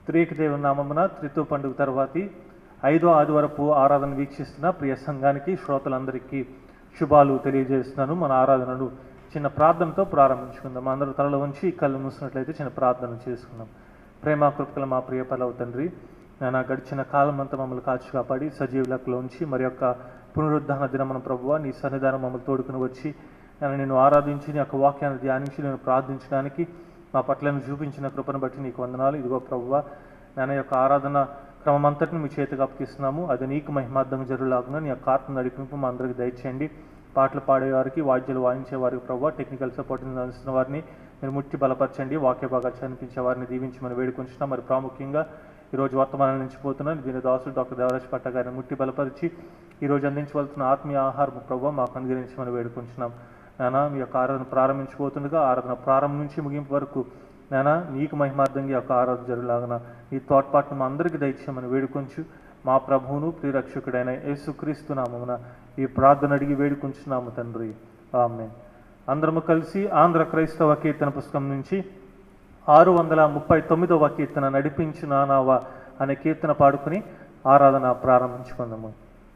త్రియక దేవుని నామమున త్రితు పండుగ తర్వాతి ఐదో ఆదివరపు ఆరాధన వీక్షిస్తున్న ప్రియ సంఘానికి శ్రోతలందరికీ శుభాలు తెలియజేస్తున్నాను మన ఆరాధనను చిన్న ప్రార్థనతో ప్రారంభించుకుందాం అందరూ తలలో ఉంచి కళ్ళు మూసినట్లయితే చిన్న ప్రార్థన చేసుకుందాం ప్రేమ కృపకల మా ప్రియ పలవ తండ్రి నేను గడిచిన కాలం అంతా మమ్మల్ని కాచి కాపాడి సజీవులకు ఉంచి మరి యొక్క పునరుద్ధాన దినమున ప్రభువ నీ సన్నిధానం మమ్మల్ని తోడుకుని వచ్చి నేను నేను ఆరాధించి నీ యొక్క వాక్యాన్ని ధ్యానించి నేను ప్రార్థించడానికి మా పట్లను చూపించిన కృపను బట్టి నీకు వందనాలు ఇదిగో ప్రభువ నేను యొక్క ఆరాధన క్రమం అంతటిని మీ చేతికి అప్పగిస్తున్నాము అది నీకు మహిమార్థం జరుగులాగున నీ యొక్క ఆత్మ నడిపింపు మా అందరికి దయచేయండి పాటలు పాడేవారికి వాద్యాలు వాయించే వారికి ప్రభు టెక్నికల్ సపోర్ట్ అందిస్తున్న వారిని మీరు ముట్టి బలపరచండి వాక్య భాగాలు చనిపించే వారిని దీవించమని వేడుకుంటున్నాం మరి ప్రాముఖ్యంగా ఈరోజు వర్తమానం నుంచి పోతున్నాను దీని దాసుడు డాక్టర్ దేవరాజ్ పట్ట గారిని ముట్టి బలపరిచి ఈరోజు అందించవలసిన ఆత్మీయ ఆహారం ప్రభు మాకు అనుగ్రహించమని వేడుకుంటున్నాం నానా మీ యొక్క ఆరాధన ప్రారంభించబోతుండగా ఆరాధన ప్రారంభం నుంచి ముగింపు వరకు నానా నీకు మహిమార్థంగా ఈ యొక్క ఆరాధన జరుగులాగన నీ తోడ్పాటును మా అందరికీ దయచేయమని వేడుకొంచు మా ప్రభువును ప్రియరక్షకుడైన యేసుక్రీస్తు నామమున ఈ ప్రార్థన అడిగి వేడుకుంటున్నాము తండ్రి ఆమె అందరము కలిసి ఆంధ్ర క్రైస్తవ కీర్తన పుస్తకం నుంచి ఆరు వందల ముప్పై తొమ్మిదవ కీర్తన నడిపించు నానావా అనే కీర్తన పాడుకుని ఆరాధన ప్రారంభించుకుందాము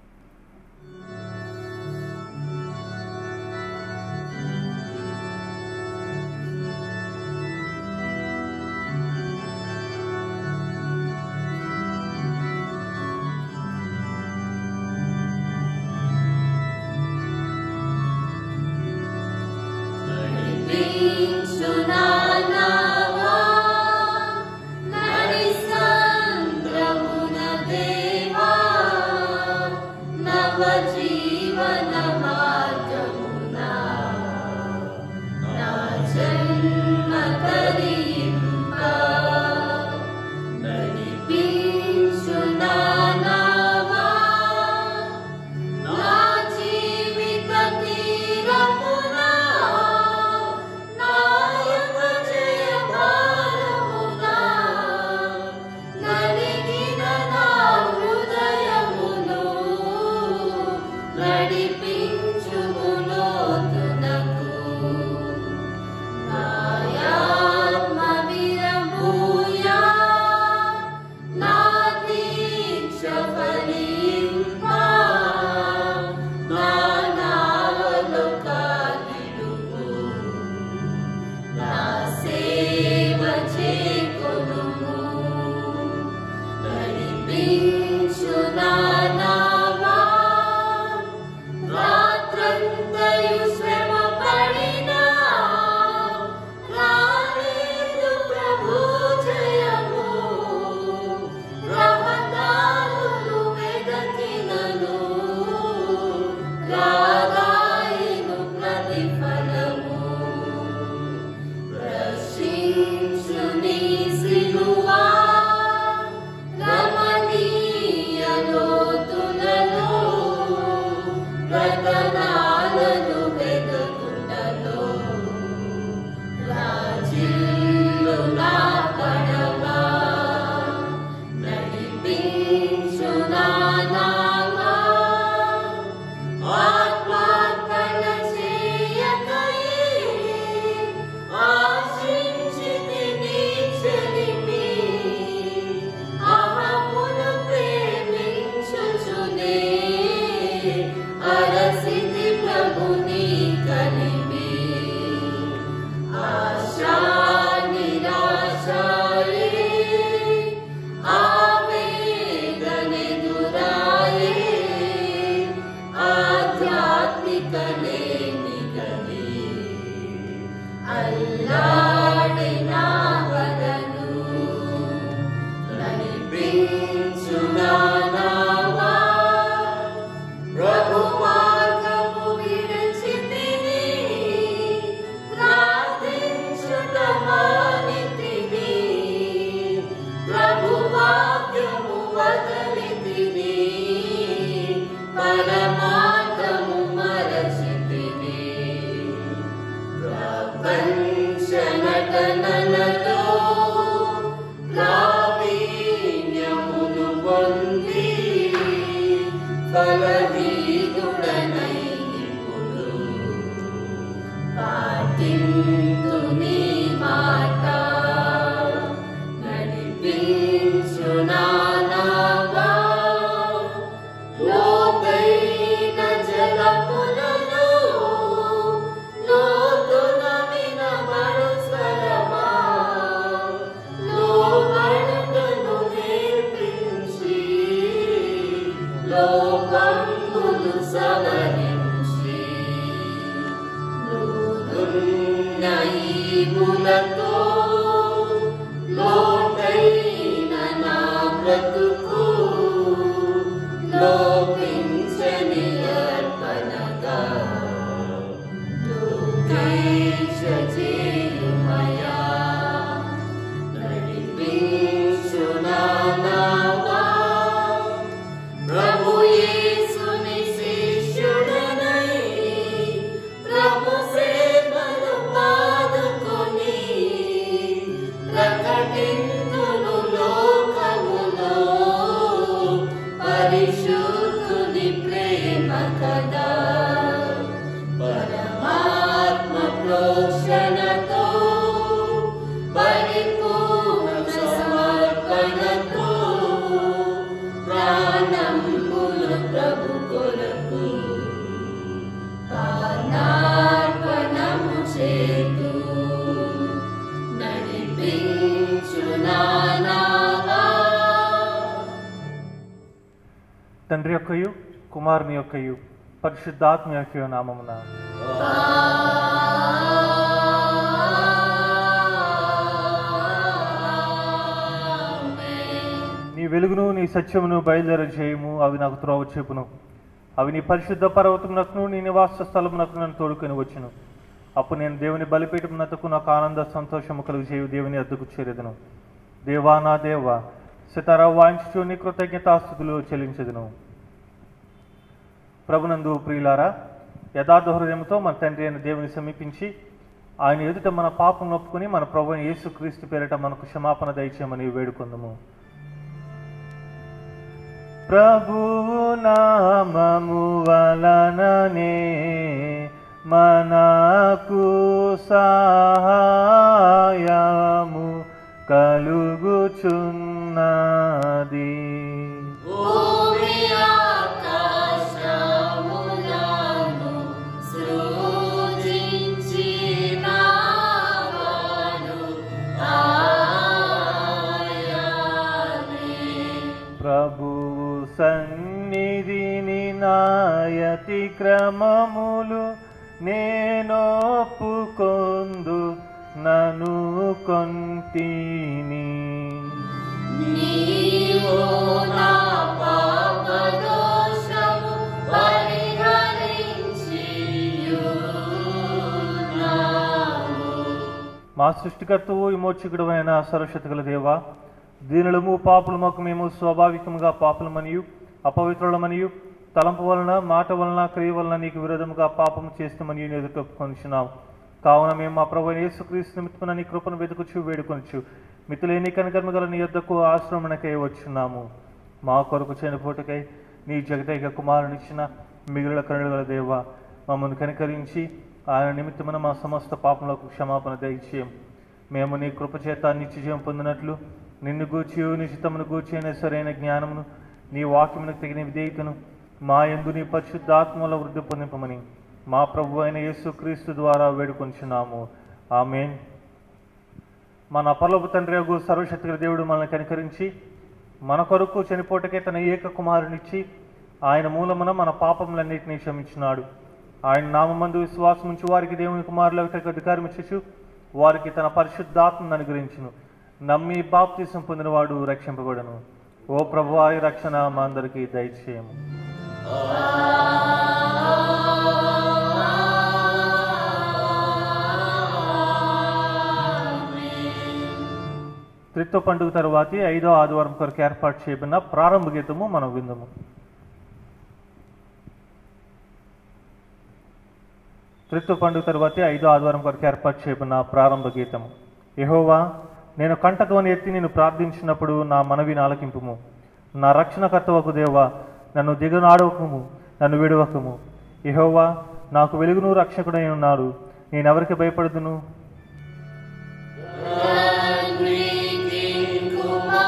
నడిపించునానావా నడిసంద్రమున దేవా నవ జీవన మార్గమున నా జన్మ తరింప నడిపించునానావా నా జీవిత తీరమున నాయక జయ భారమున నలిగిన నా హృదయమును నడిపించుములో తునకు నాయాత్మ విరమూయా నా దీక్ష ఫలింపా నా నావలో కాలిడుము నా సేవ చేకొనుము నడిపించు నా నావా రాత్రంతయు శ్రమ పడినా రాలేదు ప్రభు జయము రహదారులు వెదకినను రాగాయను ప్రతిఫలము రక్షించు నీ సిలువా రమణీయ లోతులలో రతనాలను వెదకుటలో రాజిల్లు నా పడవా నడిపించు నా నావా ఆత్మార్పణ చేయకయే ఆశించితి నీ చెలిమి అహమును ప్రేమించుచునే అరసితి ప్రభుని కలిమి ఆశా నిరాశాయే ఆవేదనెదురాయే ఆధ్యాత్మిక లేనిగని అల్లాడిన వదను నడిపించు నా నావా ప్రభు మార్గము విడిచితిని ప్రార్థించుట మానితిని ప్రభు వాక్యము వదలితిని పరమార్థము మరచితిని ప్రపంచ నటనలతో ప్రావీణ్యమును పొంది ఫలహీనుడనై ఇప్పుడు పాటింతు నీ మాట నడిపించునానావా లోతైన జలములలో లోతున వినబడు స్వరమా లోబడుటను నేర్పించి లోకంబులు సవరించి నూదున్న ఈవులతో లోతైన నా బ్రతుకు లోపించని అర్పణగా లోకేశ చేయుమయా నడిపించునానావా ప్రభు యేసుని శిష్యుడనై ప్రభు సేవలు పాదుకొని ప్రకటింతును లోకములో పరిశుద్ధుని ప్రేమ కదా పరమాత్మ ప్రోక్షణతో పరిపూర్ణ సమర్పణతో ప్రాణంబులు ప్రభు కొరకు పానార్పణము చేతు నడిపించునానావా తండ్రి యొక్కయు కుమారుని యొక్కయు పరిశుద్ధాత్మ యొక్క నామమున నీ వెలుగును నీ సత్యమును బయలుదేర చేయము అవి నాకు త్రోవ చెప్పును అవి నీ పరిశుద్ధ పర్వతమునకును నీ నివాస స్థలమునకు నన్ను తోడుకొని వచ్చును అప్పుడు నేను దేవుని బలిపీఠమునకు నాకు ఆనంద సంతోషము కలుగు చేయు దేవుని అద్దకు చేరేదను దేవా నా దేవా సితార వాయించుచు నీ కృతజ్ఞతాస్థుతులు చెల్లించదును ప్రభునందు ప్రియులారా యథార్థ హృదయంతో మన తండ్రి అయిన దేవుని సమీపించి ఆయన ఎదుట మన పాపం ఒప్పుకుని మన ప్రభు యేసు క్రీస్తు పేరిట మనకు క్షమాపణ దయచేయమని వేడుకుందాము ప్రభు నామము వలననే మనకు సహాయము కలుగుచున్నది భూమి ఆకాశములను సృజించినవాడు ఆయనే. ప్రభువు సన్నిధిని నాయతి క్రమములు నేనొప్పుకొందు నను కొంటిని నీవు నా పాపదోషము పరిహరించియున్నావు. మా సృష్టికర్తవు విమోచకుడు అయిన సరస్వతి గల దేవ దీనులము పాపులమకు మేము స్వాభావికముగా పాపులమనియు అపవిత్రులమనియు తలంపు వలన మాట వలన క్రియ వలన నీకు విరోధముగా పాపము చేస్తామని ఎదుర్కొనిచున్నాం కావున మేము మా ప్రభు యేసుక్రీస్తు నిమిత్తమున నీ కృపను వెతుకుచు వేడుకొనచ్చు మితిలేని కనికర్మ గల నీ యొద్దకు ఆశ్రమణకై వచ్చున్నాము మా కొరకు చనిపోటుకై నీ జగదైక కుమారునిచ్చిన మిగిలిన కరుణ గల దేవ మమ్మల్ని కనికరించి ఆయన నిమిత్తమున మా సమస్త పాపములకు క్షమాపణ దయచేయం మేము నీ కృపచేత నిత్యజీవం పొందినట్లు నిన్ను గూర్చి నిశ్చితమును గూర్చి అయిన సరైన జ్ఞానమును నీ వాక్యమునకు తగిన విధేయతను మా యందు నీ పరిశుద్ధాత్మలో వృద్ధి పొందింపమని మా ప్రభు అయిన యేసు క్రీస్తు ద్వారా వేడుకొంచున్నాము ఆమెన్ మన పర్లోపు తండ్రి యొక్క సర్వశక్తిగల దేవుడు మనల్ని కనికరించి మన కొరకు చనిపోటకే తన ఏక కుమారునిచ్చి ఆయన మూలమున మన పాపములన్నింటినీ క్షమించినాడు ఆయన నామందు విశ్వాసం ఉంచి వారికి దేవుని కుమారులకు అధికారం ఇచ్చు వారికి తన పరిశుద్ధాత్మను అనుగ్రహించును నమ్మి బాప్తీసం పొందినవాడు రక్షింపబడను ఓ ప్రభు ఈ రక్షణ మా అందరికీ దయచేయము త్రిత్వ పండుగ తరువాతి ఐదో ఆదివారం కొరకు ఏర్పాటు చేయబడిన ప్రారంభ గీతము మనం విందము త్రిత్వ పండుగ తరువాతి ఐదో ఆదివారం కొరకు ఏర్పాటు చేయబడిన ప్రారంభ గీతము యెహోవా నేను కంటధ్వని ఎత్తి నేను ప్రార్థించినప్పుడు నా మనవిని ఆలకింపుము నా రక్షణకర్తవకు దేవా నన్ను దిగనాడవకము నన్ను విడవకము యెహోవా నాకు వెలుగును రక్షకుడై ఉన్నాడు నేనెవరికి భయపడుదును తండ్రికి కుమారునికి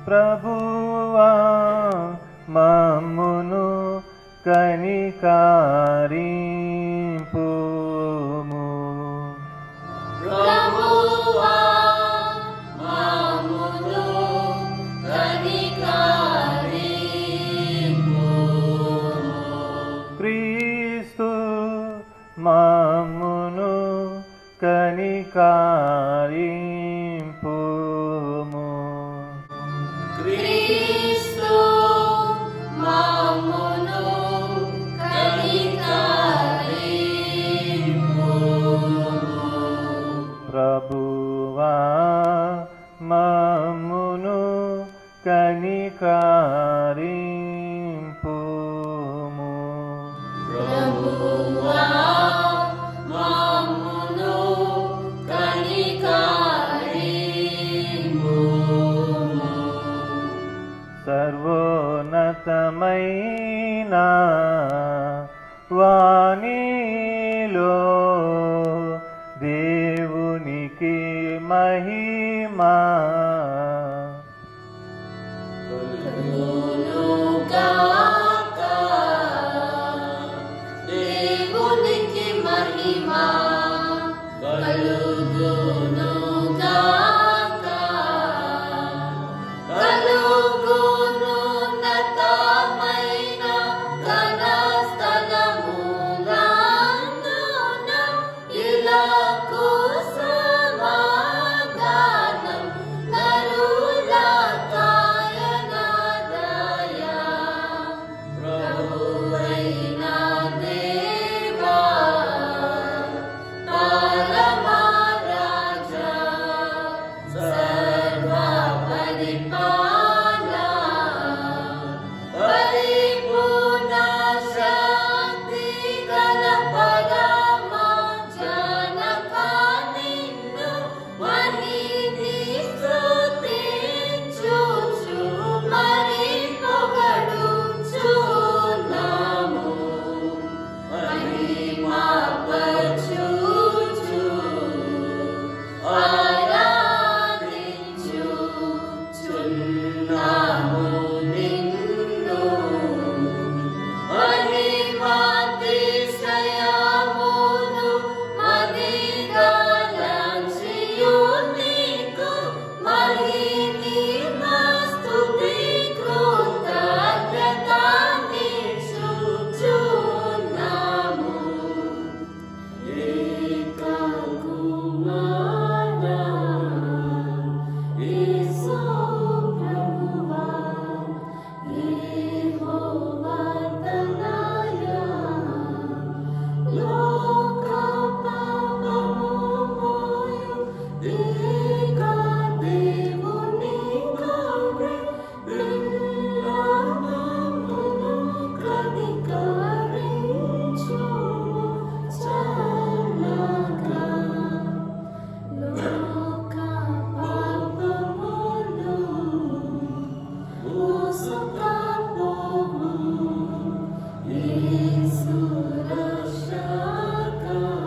ప్రభువా మమ్మును కనికారింపుము ప్రభువా మామును కనికరింపుము క్రీస్తు మమ్మును కనికారింపుము క్రీస్తు మామును కనికరింపుము ప్రభువా మమ్మును కనికారింపుము ప్రభువా మామును కనికరింపుము సర్వోన్నతమైన వాణిలో దేవునికి మహిమా కలుగునుగాక. దేవునికి మహిమ కలుగునుగాక. కలుగునున్నతమైన ఘన స్థలములందున ఇలాకు సమాధానం నరుల కాయనాదయా. ప్రభువైన దేవా, పరమరాజా, సర్వపరిపాలా, పరిపూర్ణ శక్తి గల పరమ జనక నిన్ను మహిని స్తుతించుచు మరి పొగడుచున్నాము. మహిమపరచుచు, ఆరాధించుచున్నాము నిన్ను. మహిమాతిశయమును మదిగలంచియు నీకు మహిమ స్తుతి కృతజ్ఞతానిచ్చుచున్నాము. ఏకకుమారా, యేసు ప్రభువా, యెహోవా తనయా, లోక పాపముపోయు ఏక దేవుని గౌరి, విన్నపమును కనికరించుము చల్లగా. లోక పాపమును మోసుకపోవు యేసు రక్షక.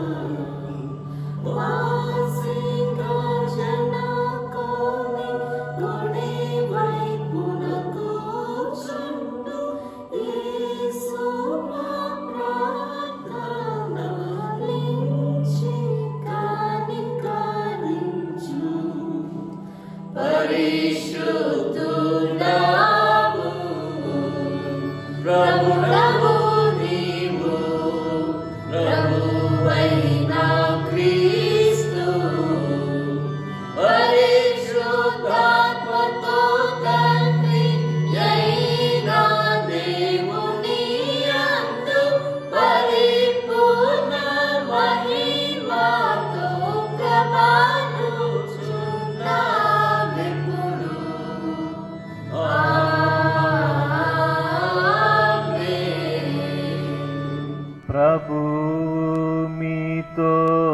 వాసిగా జనకోని కుడి వైపున కూర్చుండు యేసు మా ప్రార్థన లించి కనికరించు. పరిశుద్ధుడావు ప్రభుడవు నీవు ప్రభువైన క్రీస్తు పరిశుద్ధాత్మతో తండ్రి అయిన దేవుని యందు పరిపూర్ణ మహిమతో ప్రభావించున్నావెప్పుడు. ఆమేన్. ప్రభు మీతో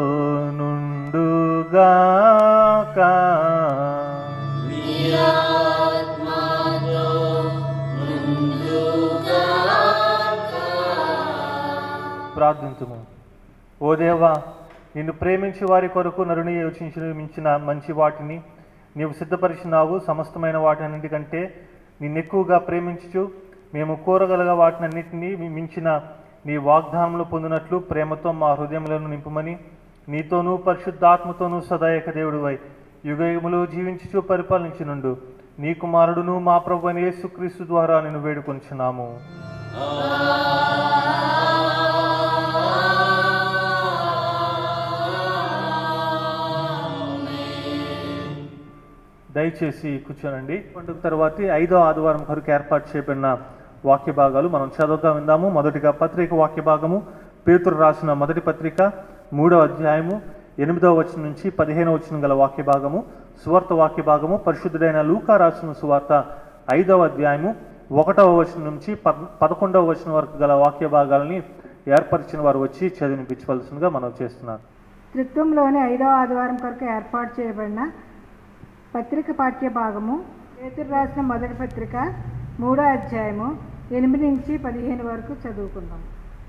నుండుగాక మీ ఆత్మతో నుండుగాక. ప్రార్థించుము ఓ దేవా నిన్ను ప్రేమించి వారి కొరకు నరుని యోచించిన మించిన మంచి వాటిని నీవు సిద్ధపరిచినావు సమస్తమైన వాటన్నిటికంటే నిన్నెక్కువగా ప్రేమించుచు మేము కోరగలగా వాటినన్నిటినీ మీ మించిన నీ వాగ్దానములు పొందినట్లు ప్రేమతో మా హృదయములను నింపుమని నీతోనూ పరిశుద్ధాత్మతోనూ సదాయక దేవుడివై యుగయుగములు జీవించుచు పరిపాలించినుండు నీ కుమారుడును మా ప్రభు అని యేసుక్రీస్తు ద్వారా నేను వేడుకొంచున్నాము దయచేసి కూర్చోనండి పండుగ తర్వాత ఐదో ఆదివారం కొరకు ఏర్పాటు చేయబడిన వాక్య భాగాలు మనం చదువుగా విందాము మొదటిగా పత్రిక వాక్య భాగము పేతురు రాసిన మొదటి పత్రిక మూడవ అధ్యాయము ఎనిమిదవ వచనం నుంచి పదిహేనవ వచనం గల వాక్య భాగము సువార్త వాక్య భాగము పరిశుద్ధుడైన లూకా రాసిన సువార్త ఐదవ అధ్యాయము ఒకటవ వచనం నుంచి పద పదకొండవ వచనం వరకు గల వాక్య భాగాలని ఏర్పరిచిన వారు వచ్చి చదివినిపించవలసిందిగా మనం చేస్తున్నారు త్రిత్వంలోని ఐదవ ఆదివారం కొరకు ఏర్పాటు చేయబడిన పత్రిక పాఠ్య భాగము పేతురు రాసిన మొదటి పత్రిక మూడో అధ్యాయము ఎనిమిది నుంచి పదిహేను వరకు చదువుకుందాం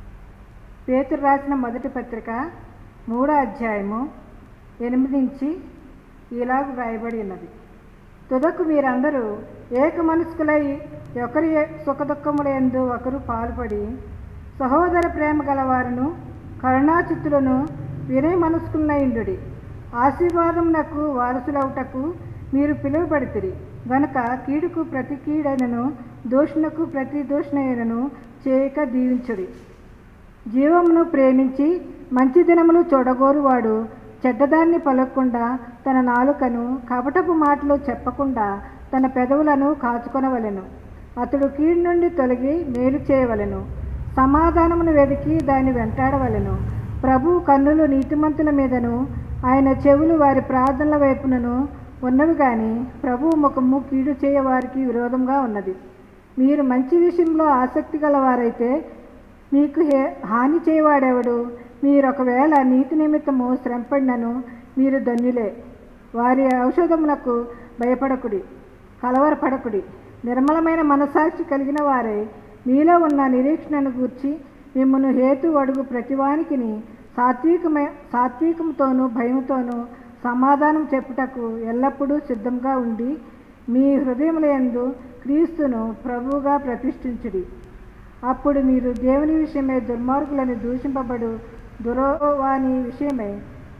పేతురు రాసిన మొదటి పత్రిక మూడో అధ్యాయము ఎనిమిది నుంచి ఇలాగ వ్రాయబడి ఉన్నది తుదకు మీరందరూ ఏక మనస్కులై ఒకరి సుఖదుఖములందు ఒకరు పాల్పడి సహోదర ప్రేమ గలవారును కరుణాచిత్తులను వినయ మనస్కులైండుడి ఆశీర్వాదమునకు వారసులవుటకు మీరు పిలువబడితిరి గనుక కీడుకు ప్రతి కీడైనను దూషణకు ప్రతి దూషణైనను చేయక దీవించుడి జీవమును ప్రేమించి మంచి దినములు చూడగోరువాడు చెడ్డదాన్ని పలకకుండా తన నాలుకను కపటపు మాటలు చెప్పకుండా తన పెదవులను కాచుకొనవలెను అతడు కీడు నుండి తొలగి మేలు చేయవలెను సమాధానమును వెదికి దాన్ని వెంటాడవలెను ప్రభు కన్నులు నీతిమంతుల మీదను ఆయన చెవులు వారి ప్రార్థనల వైపునను ఉన్నవి కానీ ప్రభు ముఖము కీడు చేయ వారికి విరోధంగా ఉన్నది మీరు మంచి విషయంలో ఆసక్తి గలవారైతే మీకు హే హాని చేయవాడెవడు మీరు ఒకవేళ నీతి నిమిత్తము శ్రమపడినను మీరు ధన్యులే వారి ఔషధములకు భయపడకుడి కలవరపడకుడి నిర్మలమైన మనసాక్షి కలిగిన వారే మీలో ఉన్న నిరీక్షణను గూర్చి మిమ్మల్ని హేతు అడుగు ప్రతివానికిని సాత్వికమే సాత్వికంతోనూ భయంతోనూ సమాధానం చెప్పుటకు ఎల్లప్పుడూ సిద్ధంగా ఉండి మీ హృదయములందు క్రీస్తును ప్రభువుగా ప్రతిష్ఠించుడి అప్పుడు మీరు దేవుని విషయమై దుర్మార్గులని దూషింపబడు దురవాని విషయమై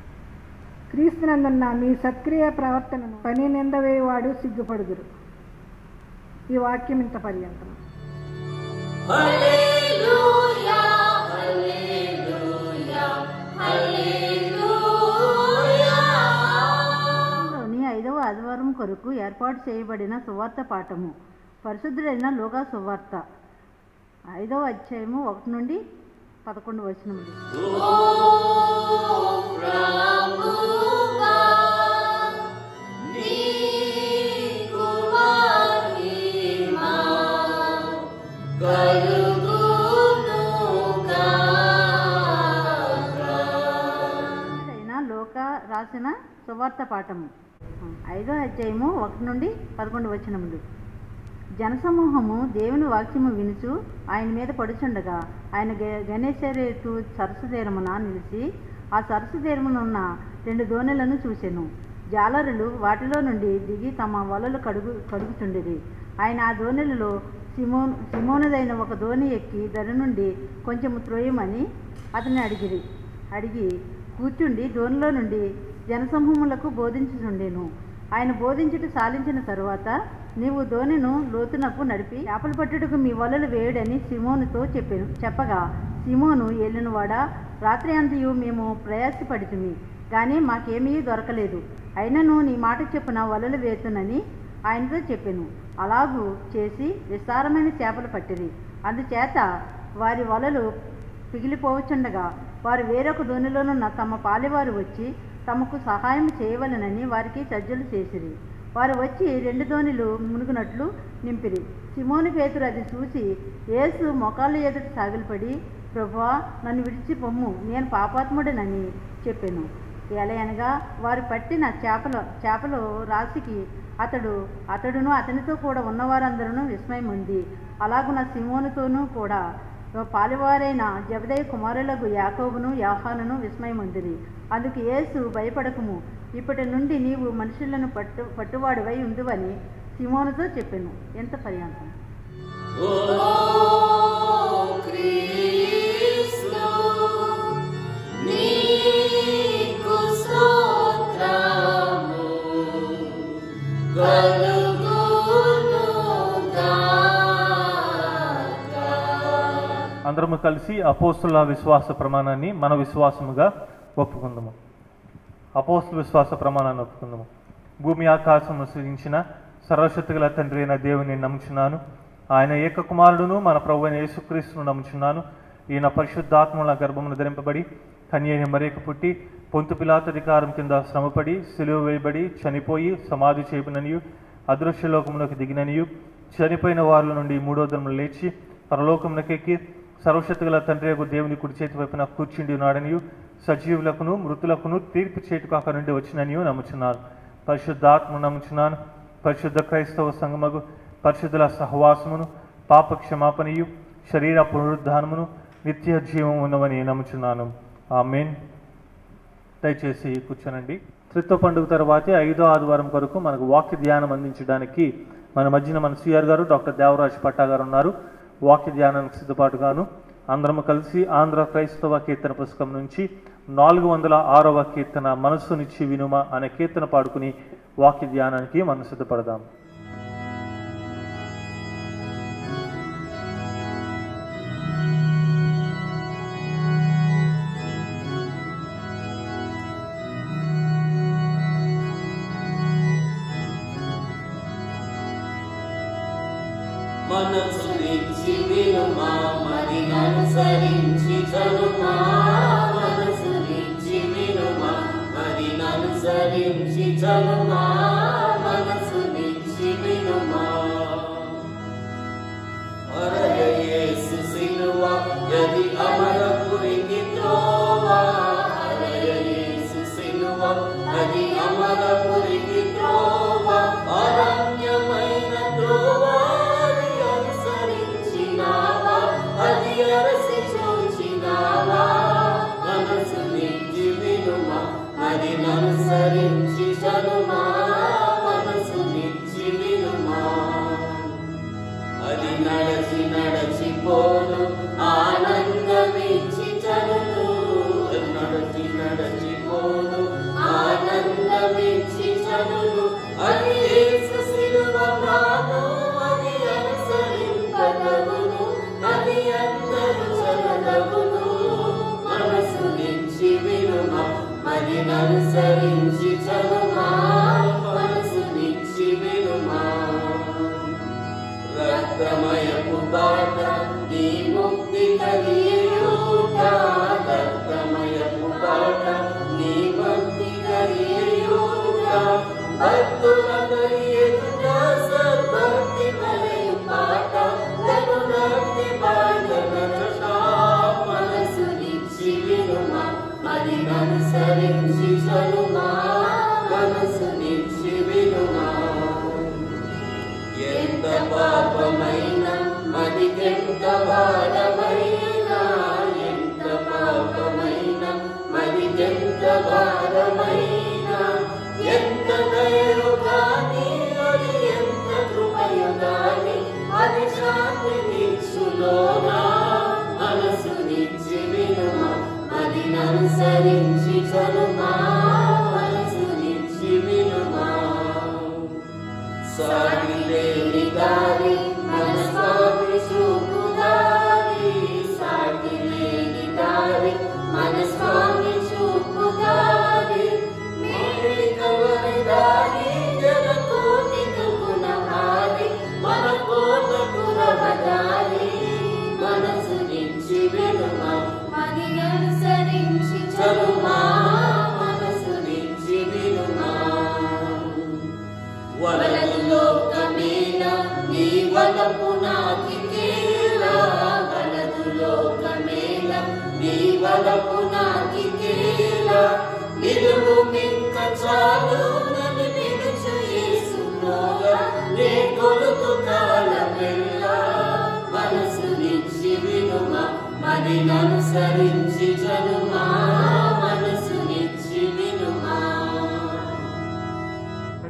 క్రీస్తునందున్న మీ సక్రియ ప్రవర్తనను పని నిందవేవాడు సిగ్గుపడుదురు ఈ వాక్యం ఇంత పర్యంతం హల్లెలూయా హల్లెలూయా హల్లెలూయా లోని ఐదవ ఆదివారం కొరకు ఏర్పాటు చేయబడిన సువార్త పాఠము పరిశుద్ధుడైన లోగా సువార్త ఐదవ అధ్యాయము ఒకటి నుండి పదకొండు వచనములు ఓ ప్రభువా నీకు మహిమా కలుగునుగాక అయిన లోక రాసిన సువార్త పాఠము ఐదో అధ్యాయము ఒకటి నుండి పదకొండు వచనములు జనసమూహము దేవుని వాక్యము వినుచు ఆయన మీద పడుచుండగా ఆయన గ- గణేశరేతు సరస్సు తీరమున నిలిచి ఆ సరస్సు తీరమునున్న రెండు దోణెలను చూసెను జాలరులు వాటిలో నుండి దిగి తమ వలలు కడుగు కడుగుచుండేది ఆయన ఆ దోణెలలో సిమోన్ సిమోనుదైన ఒక దోణి ఎక్కి ధర నుండి కొంచెం త్రోయమని అతన్ని అడిగిరి అడిగి కూర్చుండి దోనిలో నుండి జనసమూహములకు బోధించుచుండెను ఆయన బోధించుట సాలించిన తరువాత నీవు దోణిను లోతునకు నడిపి చేపలు పట్టుటకు మీ వలలు వేయడని సిమోనుతో చెప్పాను చెప్పగా సిమోను ఏలినవాడా రాత్రి అంతయు మేము ప్రయాసపడితిమి కానీ మాకేమీ దొరకలేదు అయినను నీ మాట చెప్పున వలలు వేతునని ఆయనతో చెప్పాను అలాగూ చేసి విస్తారమైన చేపలు పట్టిరి అందుచేత వారి వలలు పిగిలిపోవచుండగా వారు వేరొక దోనిలోనున్న తమ పాలివారు వచ్చి తమకు సహాయం చేయవలెనని వారికి సజ్జలు చేసిరి వారు వచ్చి రెండు దోణిలు మునుగునట్లు నింపిరి సిమోని పేతురు అది చూసి యేసు మొకాళ్ళ ఎదుట సాగిలపడి ప్రభువా నన్ను విడిచి పొమ్ము నేను పాపాత్ముడనని చెప్పాను ఎలయనగా వారు పట్టిన చేపల చేపలు రాశికి అతడు అతడును అతనితో కూడా ఉన్నవారందరూ విస్మయం ఉంది అలాగున సిమోనుతోనూ కూడా పాలివారైన జబదయ్య కుమారులకు యాకోబును యాహానును విస్మయముందిరి అందుకు యేసు భయపడకము ఇప్పటి నుండి నీవు మనుషులను పట్టు పట్టువాడివై ఉండువని సిమోనుతో చెప్పాను ఎంత పర్యాంతం ఓ క్రీస్తు నీకు స్తోత్రము కలుగును గాక అందరము కలిసి అపోస్తుల విశ్వాస ప్రమాణాన్ని మన విశ్వాసముగా ఒప్పుకుందాము అపోస్తుల విశ్వాస ప్రమాణాన్ని ఒప్పుకుందాము భూమి ఆకాశము సృజించిన సర్వశక్తి గల తండ్రి అయిన దేవుని నమ్ముచున్నాను ఆయన ఏక కుమారుడును మన ప్రభు అయిన యేసుక్రీస్తును నమ్ముచున్నాను ఈయన పరిశుద్ధాత్మల గర్భమును ధరింపబడి కన్యని మరేక పుట్టి పొంతు పిలాతధికారం కింద శ్రమపడి సిలువ వేయబడి చనిపోయి సమాధి చేయబడిననియు అదృశ్యలోకమునకు దిగిననియు చనిపోయిన వారిల నుండి మూడో దినములు లేచి పరలోకమునకెక్కి సర్వశక్తి గల తండ్రి యొక్క దేవుని కుడి చేతి వైపున కూర్చుండి ఉన్నాడనియు సజీవులకును మృతులకును తీర్పు చేటుకు అక్కడ నుండి వచ్చిననియు నమ్ముచున్నాను పరిశుద్ధాత్మ నమ్ముచున్నాను పరిశుద్ధ క్రైస్తవ సంగమగు పరిశుద్ధుల సహవాసమును పాప క్షమాపణయు శరీర పునరుద్ధానమును నిత్య జీవం ఉన్నవని నమ్ముచున్నాను ఆమెన్ దయచేసి కూర్చోనండి త్రిత్వ పండుగ తర్వాతే ఐదో ఆదివారం కొరకు మనకు వాక్య ధ్యానం అందించడానికి మన మధ్యన మన సిఆర్ గారు డాక్టర్ దేవరాజ్ పట్టా గారు ఉన్నారు వాక్య ధ్యానానికి సిద్ధపాటుగాను అందరం కలిసి ఆంధ్ర క్రైస్తవ కీర్తన పుస్తకం నుంచి నాలుగు వందల ఆరవ కీర్తన మనస్సునిచ్చి వినుమ అనే కీర్తన పాడుకుని వాక్య ధ్యానానికి మనం సిద్ధపడదాం మనసు నిచ్చి వినుమా మరి అనుసరించి చలుమా మనసు నిచ్చి వినుమా మరి అనుసరించి చలుమా మనసు నిచ్చి వినుమా అరయేసు సిలువ యది అమరపురికి త్రోవా అరయేసు సిలువ అది అమరపురికి త్రోవా అరణ్యమైన త్రోవా అది అనుసరించినావా అది అరసి చూచినావా మనసు నించి వినుమా అది అనుసరించి చలుమా మనసు నించి వినుమా అది నడచి నడచి పోను ఆనందమిచ్చి చదును నడచి నడచి పోను ఆనందమిచ్చి చదును అది యేసు శిలువ ప్రాణం అది అనుసరింపదగును అది అందరు చదవగును మనసు నుంచి వినుమా మరి అనుసరించి చదుమా మనసు నుంచి వినుమా రక్తమయపు బాట నీ ముక్తి కలియుట రక్తమయపు బాట నీ ముక్తి కలియుట భక్తులందరి ఎదుట సద్భక్తి మరియు పాట నరునక్తి బాధనట మనసు నిచ్చి వినుమా మరి అనుసరించి చలుమా మనసు నిచ్చి వినుమా ఎంత పాపమైన మదికెంత భారమైన ఎంత పాపమైన మదికెంత భారమైన ఎంత దయలు కాని అది ఎంత కృపయు కాని అది శాంతి నిచ్చులోనా మనసు నిచ్చి వినుమా అది అనుసరించి చలుమా మనసు నిచ్చి వినుమా సాగిలేని దారి మన స్వామి చూపుదారి సాగిలేని దారి మన స్వామి చూపుదారి మేడి కవరి దారి జనకోటి దుగుణ హారి మన కోట పురవదారి మనసు నుంచి వినుమా అది అనుసరించి చలుమా మనసు నుంచి వినుమా వలదు లోకమేన నీ వలపు నాకికేలా వలదు లోకమేన నీ వలపు నాకికేలా నిలువు మింక చాలు నన్ను పిలుచు యేసునోగా నే కొలుకు కాలమెల్లా మనసు నిచ్చి వినుమా మరి అనుసరించి చలుమా మనసు నిచ్చి వినుమా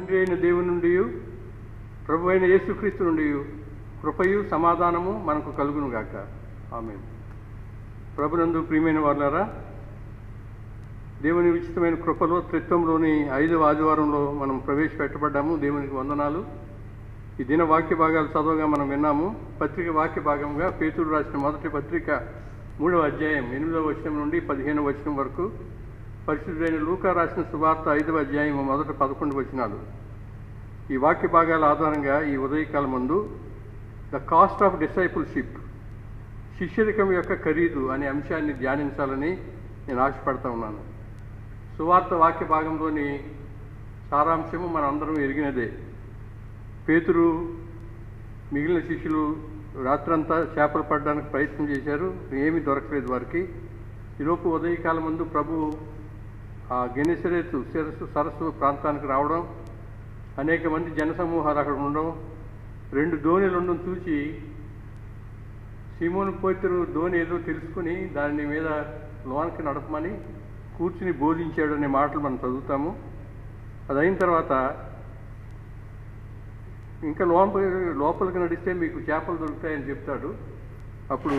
తండ్రి అయిన దేవుని నుండి ప్రభు అయిన యేసుక్రీస్తు నుండి కృపయు సమాధానము మనకు కలుగును గాక ఆమె ప్రభునందు ప్రియమైన వాళ్ళారా దేవుని ఉచితమైన కృపలో త్రిత్వంలోని ఐదవ ఆదివారంలో మనం ప్రవేశపెట్టబడ్డాము దేవునికి వందనాలు ఈ దిన వాక్య భాగాలు చదవగా మనం విన్నాము పత్రిక వాక్య భాగంగా పేతుడు రాసిన మొదటి పత్రిక మూడవ అధ్యాయం ఎనిమిదవ వచనం నుండి పదిహేనవ వచనం వరకు పరిశుద్ధుడైన లూకా రాసిన సువార్త ఐదవ అధ్యాయం మొదటి పదకొండు వచనాలు ఈ వాక్య భాగాల ఆధారంగా ఈ ఉదయకాలం ముందు ద కాస్ట్ ఆఫ్ డిసైపుల్షిప్ శిష్యరికం యొక్క ఖరీదు అనే అంశాన్ని ధ్యానించాలని నేను ఆశపడతా ఉన్నాను సువార్త వాక్య భాగంలోని సారాంశము మనందరం ఎరిగినదే పేతురు మిగిలిన శిష్యులు రాత్రంతా చేపలు పడడానికి ప్రయత్నం చేశారు ఏమీ దొరకలేదు వారికి ఈలోపు ఉదయకాలం ముందు ప్రభు ఆ గెనిసరేతు శిరస్సు సరస్సు ప్రాంతానికి రావడం అనేక మంది జనసమూహాలు అక్కడ ఉండడం రెండు దోణిలు ఉండడం చూసి సీమోను పోతురు ధోని ఏదో తెలుసుకుని దాని మీద లోనికి నడపమని కూర్చుని బోధించాడు అనే మాటలు మనం చదువుతాము అది అయిన తర్వాత ఇంకా లోపల లోపలికి నడిస్తే మీకు చేపలు దొరుకుతాయని చెప్తాడు అప్పుడు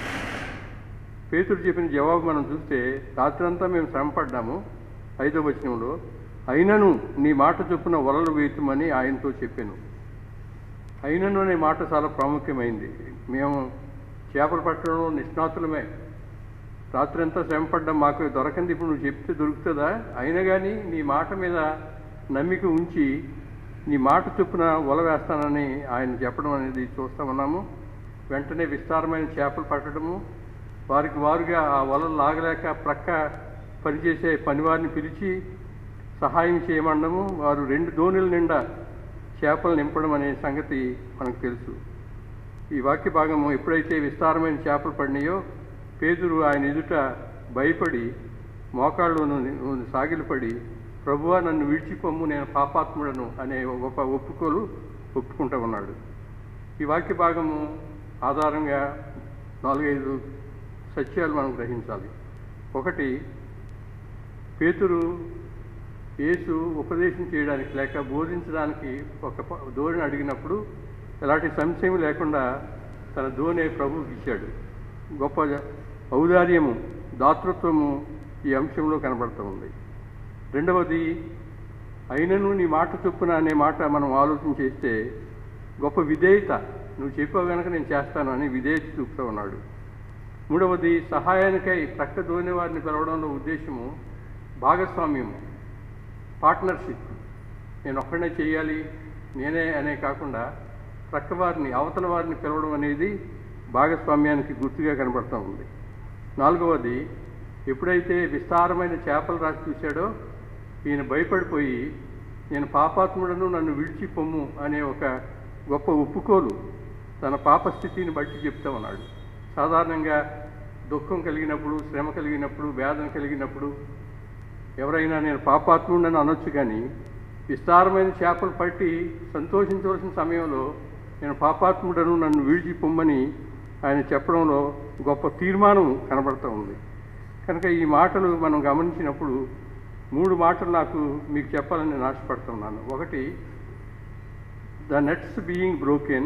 పేతుడు చెప్పిన జవాబు మనం చూస్తే రాత్రంతా మేము శ్రమపడ్డాము ఐదో వచనంలో అయినను నీ మాట చొప్పున వలలు వేయటమని ఆయనతో చెప్పాను అయినను అనే మాట చాలా ప్రాముఖ్యమైంది మేము చేపలు పట్టడంలో నిష్ణాతులమే రాత్రి అంతా శ్రమపడ్డాం మాకు దొరకంది ఇప్పుడు నువ్వు చెప్తే దొరుకుతుందా అయినా కానీ నీ మాట మీద నమ్మిక ఉంచి నీ మాట చొప్పున వల వేస్తానని ఆయన చెప్పడం అనేది చూస్తా ఉన్నాము వెంటనే విస్తారమైన చేపలు పట్టడము వారికి వారుగా ఆ వలలు లాగలేక ప్రక్క పనిచేసే పనివారిని పిలిచి సహాయం చేయమనడము వారు రెండు దోణుల నిండా చేపలు నింపడం అనే సంగతి మనకు తెలుసు ఈ వాక్య భాగము ఎప్పుడైతే విస్తారమైన చేపలు పడినాయో పేదరు ఆయన ఎదుట భయపడి మోకాళ్ళలోను సాగిలపడి ప్రభువా నన్ను విడిచిపోమ్ము నేను పాపాత్ముడను అనే గొప్ప ఒప్పుకోలు ఒప్పుకుంటూ ఉన్నాడు ఈ వాక్య భాగము ఆధారంగా నాలుగైదు సత్యాలు మనం గ్రహించాలి ఒకటి పేతురు యేసు ఉపదేశం చేయడానికి లేక బోధించడానికి ఒక ప- ధోరణి అడిగినప్పుడు ఎలాంటి సంశయం లేకుండా తన ధోని ప్రభువుకి ఇచ్చాడు గొప్ప ఔదార్యము దాతృత్వము ఈ అంశంలో కనబడుతూ ఉంది రెండవది అయినను నీ మాట చొప్పున అనే మాట మనం ఆలోచన చేస్తే గొప్ప విధేయత నువ్వు చెప్పావు కనుక నేను చేస్తాను అని విధేయత చూపుతూ ఉన్నాడు మూడవది సహాయానికై ప్రక్క ధోని వారిని పిలవడంలో ఉద్దేశము భాగస్వామ్యము పార్ట్నర్షిప్ నేను ఒక్కడనే చేయాలి నేనే అనే కాకుండా ప్రక్క వారిని అవతల వారిని పిలవడం అనేది భాగస్వామ్యానికి గుర్తుగా కనబడుతూ ఉంది నాలుగవది ఎప్పుడైతే విస్తారమైన చేపలు రాసి చూశాడో ఈయన భయపడిపోయి నేను పాపాత్ముడను నన్ను విడిచి పొమ్ము అనే ఒక గొప్ప ఒప్పుకోలు తన పాప స్థితిని బట్టి చెప్తా ఉన్నాడు సాధారణంగా దుఃఖం కలిగినప్పుడు శ్రమ కలిగినప్పుడు వేదన కలిగినప్పుడు ఎవరైనా నేను పాపాత్ముడని అనొచ్చు కానీ విస్తారమైన చేపలు పట్టి సంతోషించవలసిన సమయంలో నేను పాపాత్ముడను నన్ను విడిచి పొమ్మని ఆయన చెప్పడంలో గొప్ప తీర్మానం కనబడుతూ ఉంది కనుక ఈ మాటలు మనం గమనించినప్పుడు మూడు మాటలు నాకు మీకు చెప్పాలని నేను ఆశపడుతున్నాను ఒకటి the nets being broken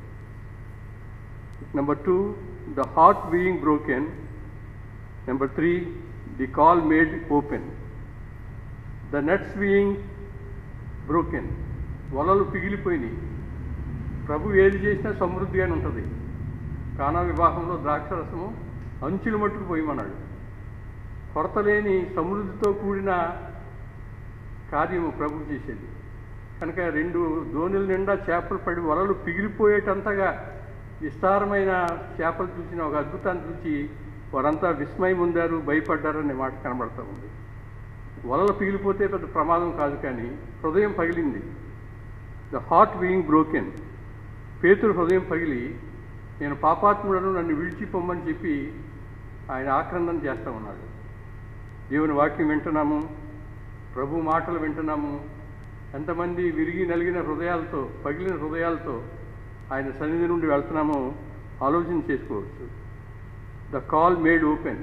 number two the heart being broken number three the call made open the nets being broken వలలు పిగిలిపోయినాయి ప్రభు ఏది చేసినా సమృద్ధిగానే ఉంటుంది కానా వివాహంలో ద్రాక్షరసము అంచులు మట్టుకు పోయమన్నాడు కొరత లేని సమృద్ధితో కూడిన కార్యము ప్రభు చేసేది కనుక రెండు దోణుల నిండా చేపలు పడి వలలు పిగిలిపోయేటంతగా విస్తారమైన చేపలు చూసిన ఒక అద్భుతాన్ని చూసి వారంతా విస్మయం పొందారు భయపడ్డారు అనే మాట కనబడుతూ ఉంది వలలు పిగిలిపోతే పెద్ద ప్రమాదం కాదు కానీ హృదయం పగిలింది ద హార్ట్ బీయింగ్ బ్రోకెన్ పేతురు హృదయం పగిలి నేను పాపాత్ముడను నన్ను విడిచిపోమ్మని చెప్పి ఆయన ఆక్రందన చేస్తూ ఉన్నాడు దేవుని వాక్యం వింటున్నాము ప్రభు మాటలు వింటున్నాము ఎంతమంది విరిగి నలిగిన హృదయాలతో పగిలిన హృదయాలతో ఆయన సన్నిధి నుండి వెళ్తున్నామో ఆలోచన చేసుకోవచ్చు ద కాల్ మేడ్ ఓపెన్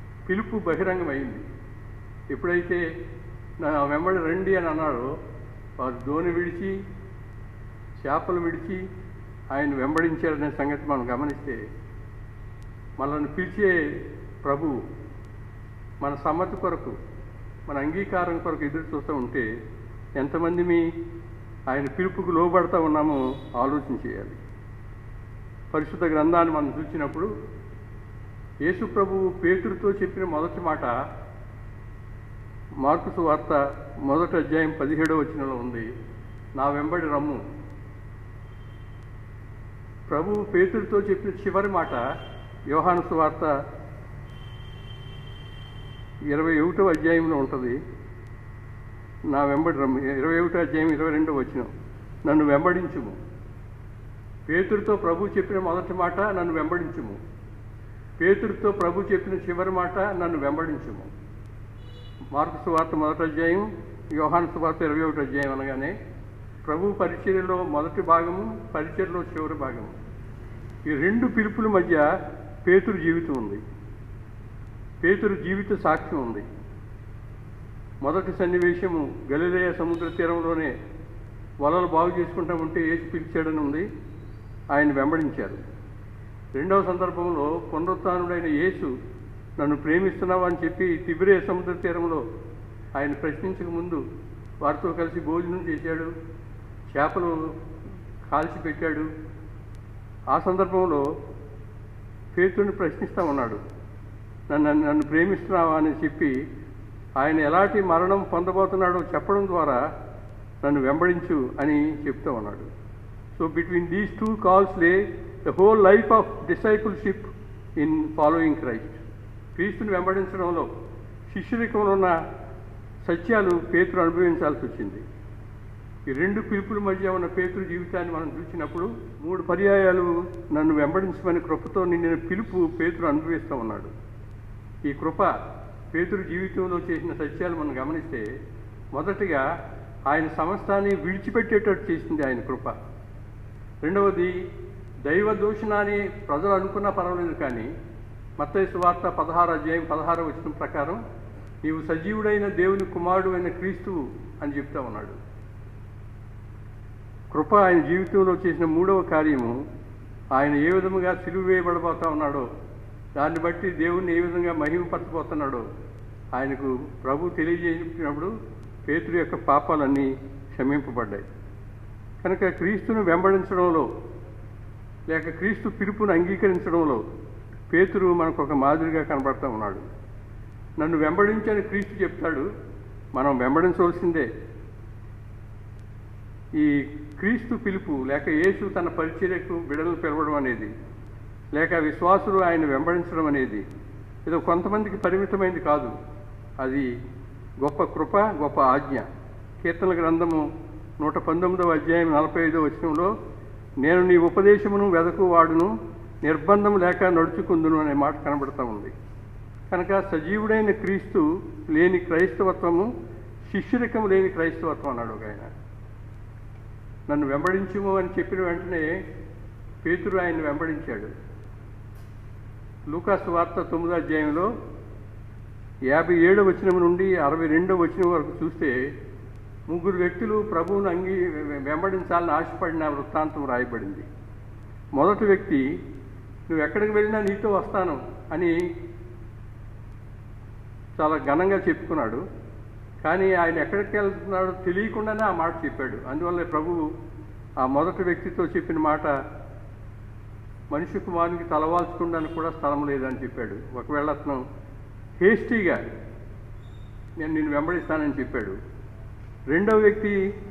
పిలుపు బహిరంగమైంది ఎప్పుడైతే నా వెంబడి రండి అని అన్నాడో వారు దోణి విడిచి చేపలు విడిచి ఆయన వెంబడించారనే సంగతి మనం గమనిస్తే మనల్ని పిలిచే ప్రభు మన సమ్మతి కొరకు మన అంగీకారం కొరకు ఎదురు చూస్తూ ఉంటే ఎంతమంది మీ ఆయన పిలుపుకు లోబడతా ఉన్నామో ఆలోచన చేయాలి పరిశుద్ధ గ్రంథాన్ని మనం చూసినప్పుడు యేసు ప్రభువు పేతురుతో చెప్పిన మొదటి మాట మార్కుసు వార్త మొదటి అధ్యాయం పదిహేడో వచనంలో ఉంది నా వెంబడి రమ్ము ప్రభువు పేతురుతో చెప్పిన చివరి మాట యోహాను సువార్త ఇరవై ఒకటో అధ్యాయంలో ఉంటుంది నా వెంబడి రమ్ము ఇరవై ఒకటో అధ్యాయం ఇరవై రెండో వచ్చిన నన్ను వెంబడించుము పేతురుతో ప్రభు చెప్పిన మొదటి మాట నన్ను వెంబడించుము పేతురుతో ప్రభు చెప్పిన చివరి మాట నన్ను వెంబడించుము మార్కు సువార్త మొదటి అధ్యాయం యోహాను సువార్త ఇరవై ఒకటి అధ్యాయం అనగానే ప్రభు పరిచర్యలో మొదటి భాగము పరిచర్యలో చివరి భాగము ఈ రెండు పిలుపుల మధ్య పేతురు జీవితం ఉంది పేతురు జీవిత సాక్ష్యం ఉంది మొదటి సన్నివేశము గలిలయ సముద్ర తీరంలోనే వలలు బాగు చేసుకుంటా ఉంటే ఏసి పిలిచాడని ఉంది ఆయన వెంబడించారు రెండవ సందర్భంలో పునరుత్డైన యేసు నన్ను ప్రేమిస్తున్నావా అని చెప్పి తిబిరే సముద్ర తీరంలో ఆయన ప్రశ్నించక ముందు వారితో కలిసి భోజనం చేశాడు చేపలు కాల్చి పెట్టాడు ఆ సందర్భంలో పేతుడిని ప్రశ్నిస్తూ ఉన్నాడు నన్ను నన్ను ప్రేమిస్తున్నావా అని చెప్పి ఆయన ఎలాంటి మరణం పొందబోతున్నాడో చెప్పడం ద్వారా నన్ను వెంబడించు అని చెప్తూ ఉన్నాడు so between these two calls lay the whole life of discipleship in following Christ క్రీస్తుని వెంబడించడంలో శిష్యరికంలో ఉన్న సత్యాలు పేతురు అనుభవించాల్సి వచ్చింది ఈ రెండు పిలుపుల మధ్య ఉన్న పేతురు జీవితాన్ని మనం చూసినప్పుడు మూడు పర్యాయాలు నన్ను వెంబడించమని కృపతో నిండిన పిలుపు పేతురు అనుభవిస్తూ ఉన్నాడు ఈ కృప పేతురు జీవితంలో చేసిన సత్యాలు మనం గమనిస్తే మొదటిగా ఆయన సమస్తాన్ని విడిచిపెట్టేటట్టు చేసింది ఆయన కృప రెండవది దైవ దూషణాన్ని ప్రజలు అనుకున్నా పర్వాలేదు కానీ మత్తయి సువార్త పదహారు అధ్యాయం పదహారు వచ్చిన ప్రకారం నీవు సజీవుడైన దేవుని కుమారుడు అయిన క్రీస్తు అని చెప్తా ఉన్నాడు కృప ఆయన జీవితంలో చేసిన మూడవ కార్యము ఆయన ఏ విధముగా సిలువ వేయబడబోతా ఉన్నాడో దాన్ని బట్టి దేవుణ్ణి ఏ విధంగా మహిమపరచబోతున్నాడో ఆయనకు ప్రభు తెలియజేసినప్పుడు పేతురు యొక్క పాపాలన్నీ క్షమింపబడ్డాయి కనుక క్రీస్తును వెంబడించడంలో లేక క్రీస్తు పిలుపును అంగీకరించడంలో పేతురు మనకు ఒక మాదిరిగా కనబడతా ఉన్నాడు నన్ను వెంబడించని క్రీస్తు చెప్తాడు మనం వెంబడించవలసిందే ఈ క్రీస్తు పిలుపు లేక యేసు తన పరిచర్యకు బిడలను పిలవడం అనేది లేక విశ్వాసులు ఆయన వెంబడించడం అనేది ఏదో కొంతమందికి పరిమితమైంది కాదు అది గొప్ప కృప గొప్ప ఆజ్ఞ కీర్తన గ్రంథము నూట పంతొమ్మిదవ అధ్యాయం నలభై ఐదో వచనంలో నేను నీ ఉపదేశమును వెదకు వాడును నిర్బంధం లేక నడుచుకుందును అనే మాట కనబడతా ఉంది కనుక సజీవుడైన క్రీస్తు లేని క్రైస్తవత్వము శిష్యరికం లేని క్రైస్తవత్వం అన్నాడు ఒక ఆయన నన్ను వెంబడించుము అని చెప్పిన వెంటనే పేతురు ఆయన్ని వెంబడించాడు లూకాసు వార్త తొమ్మిదో అధ్యాయంలో యాభై ఏడో వచనం నుండి అరవై రెండో వచనం వరకు చూస్తే ముగ్గురు వ్యక్తులు ప్రభువును అంగీ వెంబడించాలని ఆశపడిన వృత్తాంతం రాయబడింది మొదటి వ్యక్తి నువ్వు ఎక్కడికి వెళ్ళినా నీతో వస్తాను అని చాలా ఘనంగా చెప్పుకున్నాడు కానీ ఆయన ఎక్కడికి వెళ్తున్నాడో తెలియకుండానే ఆ మాట చెప్పాడు అందువల్ల ప్రభువు ఆ మొదటి వ్యక్తితో చెప్పిన మాట మనిషి కుమారునికి తలవాల్చుకుండానికి కూడా స్థలం లేదని చెప్పాడు ఒకవేళ అతను హేస్టీగా నేను నిన్ను వెంబడిస్తానని చెప్పాడు రెండవ వ్యక్తి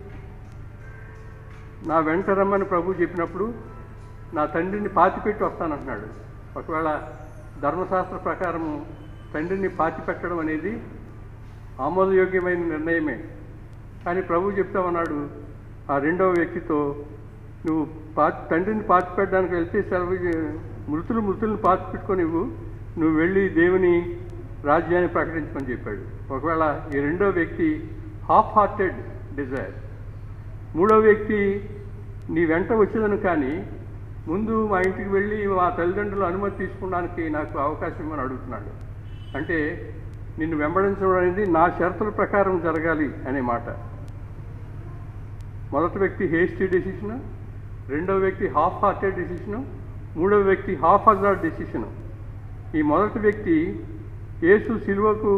నా వెంట రమ్మని ప్రభు చెప్పినప్పుడు నా తండ్రిని పాతిపెట్టి వస్తానంటున్నాడు ఒకవేళ ధర్మశాస్త్ర ప్రకారము తండ్రిని పాతిపెట్టడం అనేది ఆమోదయోగ్యమైన నిర్ణయమే కానీ ప్రభు చెప్తా ఉన్నాడు ఆ రెండవ వ్యక్తితో నువ్వు పా తండ్రిని పాతి పెట్టడానికి వెళ్తే సెలవు చే- మృతులు మృతులను పాతి పెట్టుకొని ఇవ్వు నువ్వు వెళ్ళి దేవుని రాజ్యాన్ని ప్రకటించమని చెప్పాడు ఒకవేళ ఈ రెండో వ్యక్తి హాఫ్ హార్టెడ్ డిజైర్ మూడో వ్యక్తి నీ వెంట వచ్చేదను కానీ ముందు మా ఇంటికి వెళ్ళి మా తల్లిదండ్రుల అనుమతి తీసుకోవడానికి నాకు అవకాశం ఇవ్వమని అడుగుతున్నాడు అంటే నిన్ను వెంబడించడం అనేది నా షరతుల ప్రకారం జరగాలి అనే మాట మొదటి వ్యక్తి హేస్టీ డెసిషను రెండవ వ్యక్తి హాఫ్ హార్టెడ్ డెసిషను మూడవ వ్యక్తి హాఫ్ హజార్డ్ డెసిషను ఈ మొదటి వ్యక్తి యేసు సిలువకు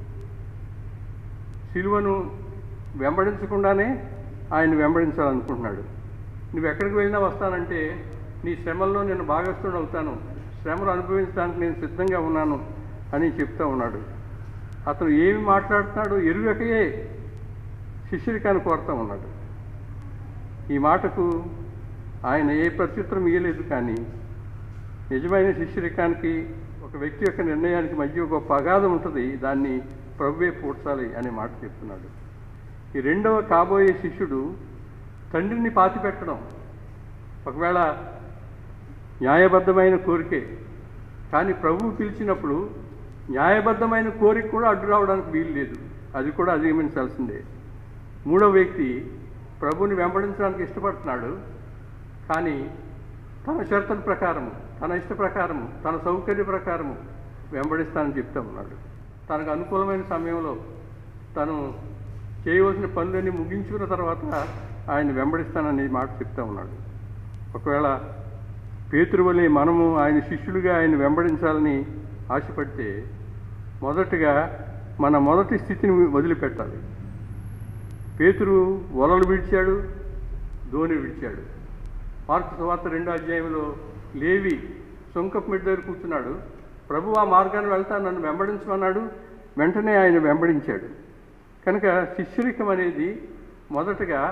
సిలువను వెంబడించకుండానే ఆయన వెంబడించాలనుకుంటున్నాడు నువ్వు ఎక్కడికి వెళ్ళినా వస్తానంటే నీ శ్రమల్లో నేను భాగస్థుడు అవుతాను శ్రమలు అనుభవించడానికి నేను సిద్ధంగా ఉన్నాను అని చెప్తా ఉన్నాడు అతను ఏమి మాట్లాడుతున్నాడో ఎరుగకయే శిష్యుడికాన్ని కోరుతా ఉన్నాడు ఈ మాటకు ఆయన ఏ ప్రత్యుత్తరం ఇయ్యలేదు కానీ నిజమైన శిష్యరికానికి ఒక వ్యక్తి యొక్క నిర్ణయానికి మధ్య ఒక అగాధం ఉంటుంది దాన్ని ప్రభువే పూడ్చాలి అనే మాట చెప్తున్నాడు ఈ రెండవ కాబోయే శిష్యుడు తండ్రిని పాతిపెట్టడం ఒకవేళ న్యాయబద్ధమైన కోరికే కానీ ప్రభువు పిలిచినప్పుడు న్యాయబద్ధమైన కోరిక కూడా అడ్డు రావడానికి వీలు లేదు అది కూడా అధిగమించాల్సిందే మూడవ వ్యక్తి ప్రభుని వెంబడించడానికి ఇష్టపడుతున్నాడు కానీ తన షరతుల ప్రకారము తన ఇష్ట ప్రకారము తన సౌకర్య ప్రకారము వెంబడిస్తానని చెప్తా ఉన్నాడు తనకు అనుకూలమైన సమయంలో తను చేయవలసిన పనులన్నీ ముగించుకున్న తర్వాత ఆయన వెంబడిస్తానని మాట చెప్తా ఉన్నాడు ఒకవేళ పేతురు వలె మనము ఆయన శిష్యులుగా ఆయన వెంబడించాలని ఆశపడితే మొదటగా మన మొదటి స్థితిని వదిలిపెట్టాలి పేతురు వలలు విడిచాడు ధోని విడిచాడు మార్కు సువార్త రెండో అధ్యాయంలో లేవి సొంకపు మిడ్డ దగ్గర కూర్చున్నాడు ప్రభు ఆ మార్గాన్ని వెళ్తా నన్ను వెంబడించమన్నాడు వెంటనే ఆయన వెంబడించాడు కనుక శిష్యరికం అనేది మొదటగా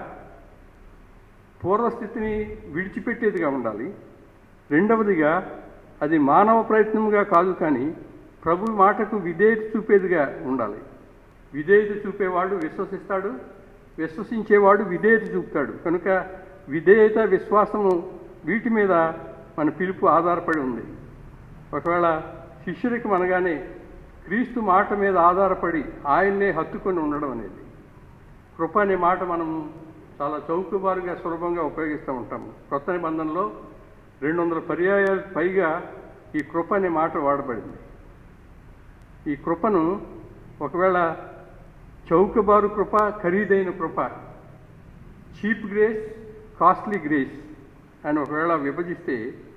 పూర్వస్థితిని విడిచిపెట్టేదిగా ఉండాలి రెండవదిగా అది మానవ ప్రయత్నముగా కాదు కానీ ప్రభు మాటకు విధేయత చూపేదిగా ఉండాలి విధేయత చూపేవాడు విశ్వసిస్తాడు విశ్వసించేవాడు విధేయత చూపుతాడు కనుక విధేయత విశ్వాసము వీటి మీద మన పిలుపు ఆధారపడి ఉంది ఒకవేళ శిష్యుడికి అనగానే క్రీస్తు మాట మీద ఆధారపడి ఆయన్నే హత్తుకొని ఉండడం అనేది కృప అనే మాట మనం చాలా చౌకబారుగా సులభంగా ఉపయోగిస్తూ ఉంటాము కొత్త నిబంధనలో రెండు వందల పర్యాయాలు పైగా ఈ కృప అనే మాట వాడబడింది ఈ కృపను ఒకవేళ చౌకబారు కృప ఖరీదైన కృప చీప్ గ్రేస్ కాస్ట్లీ గ్రేస్ అని ఒకవేళ విభజిస్తే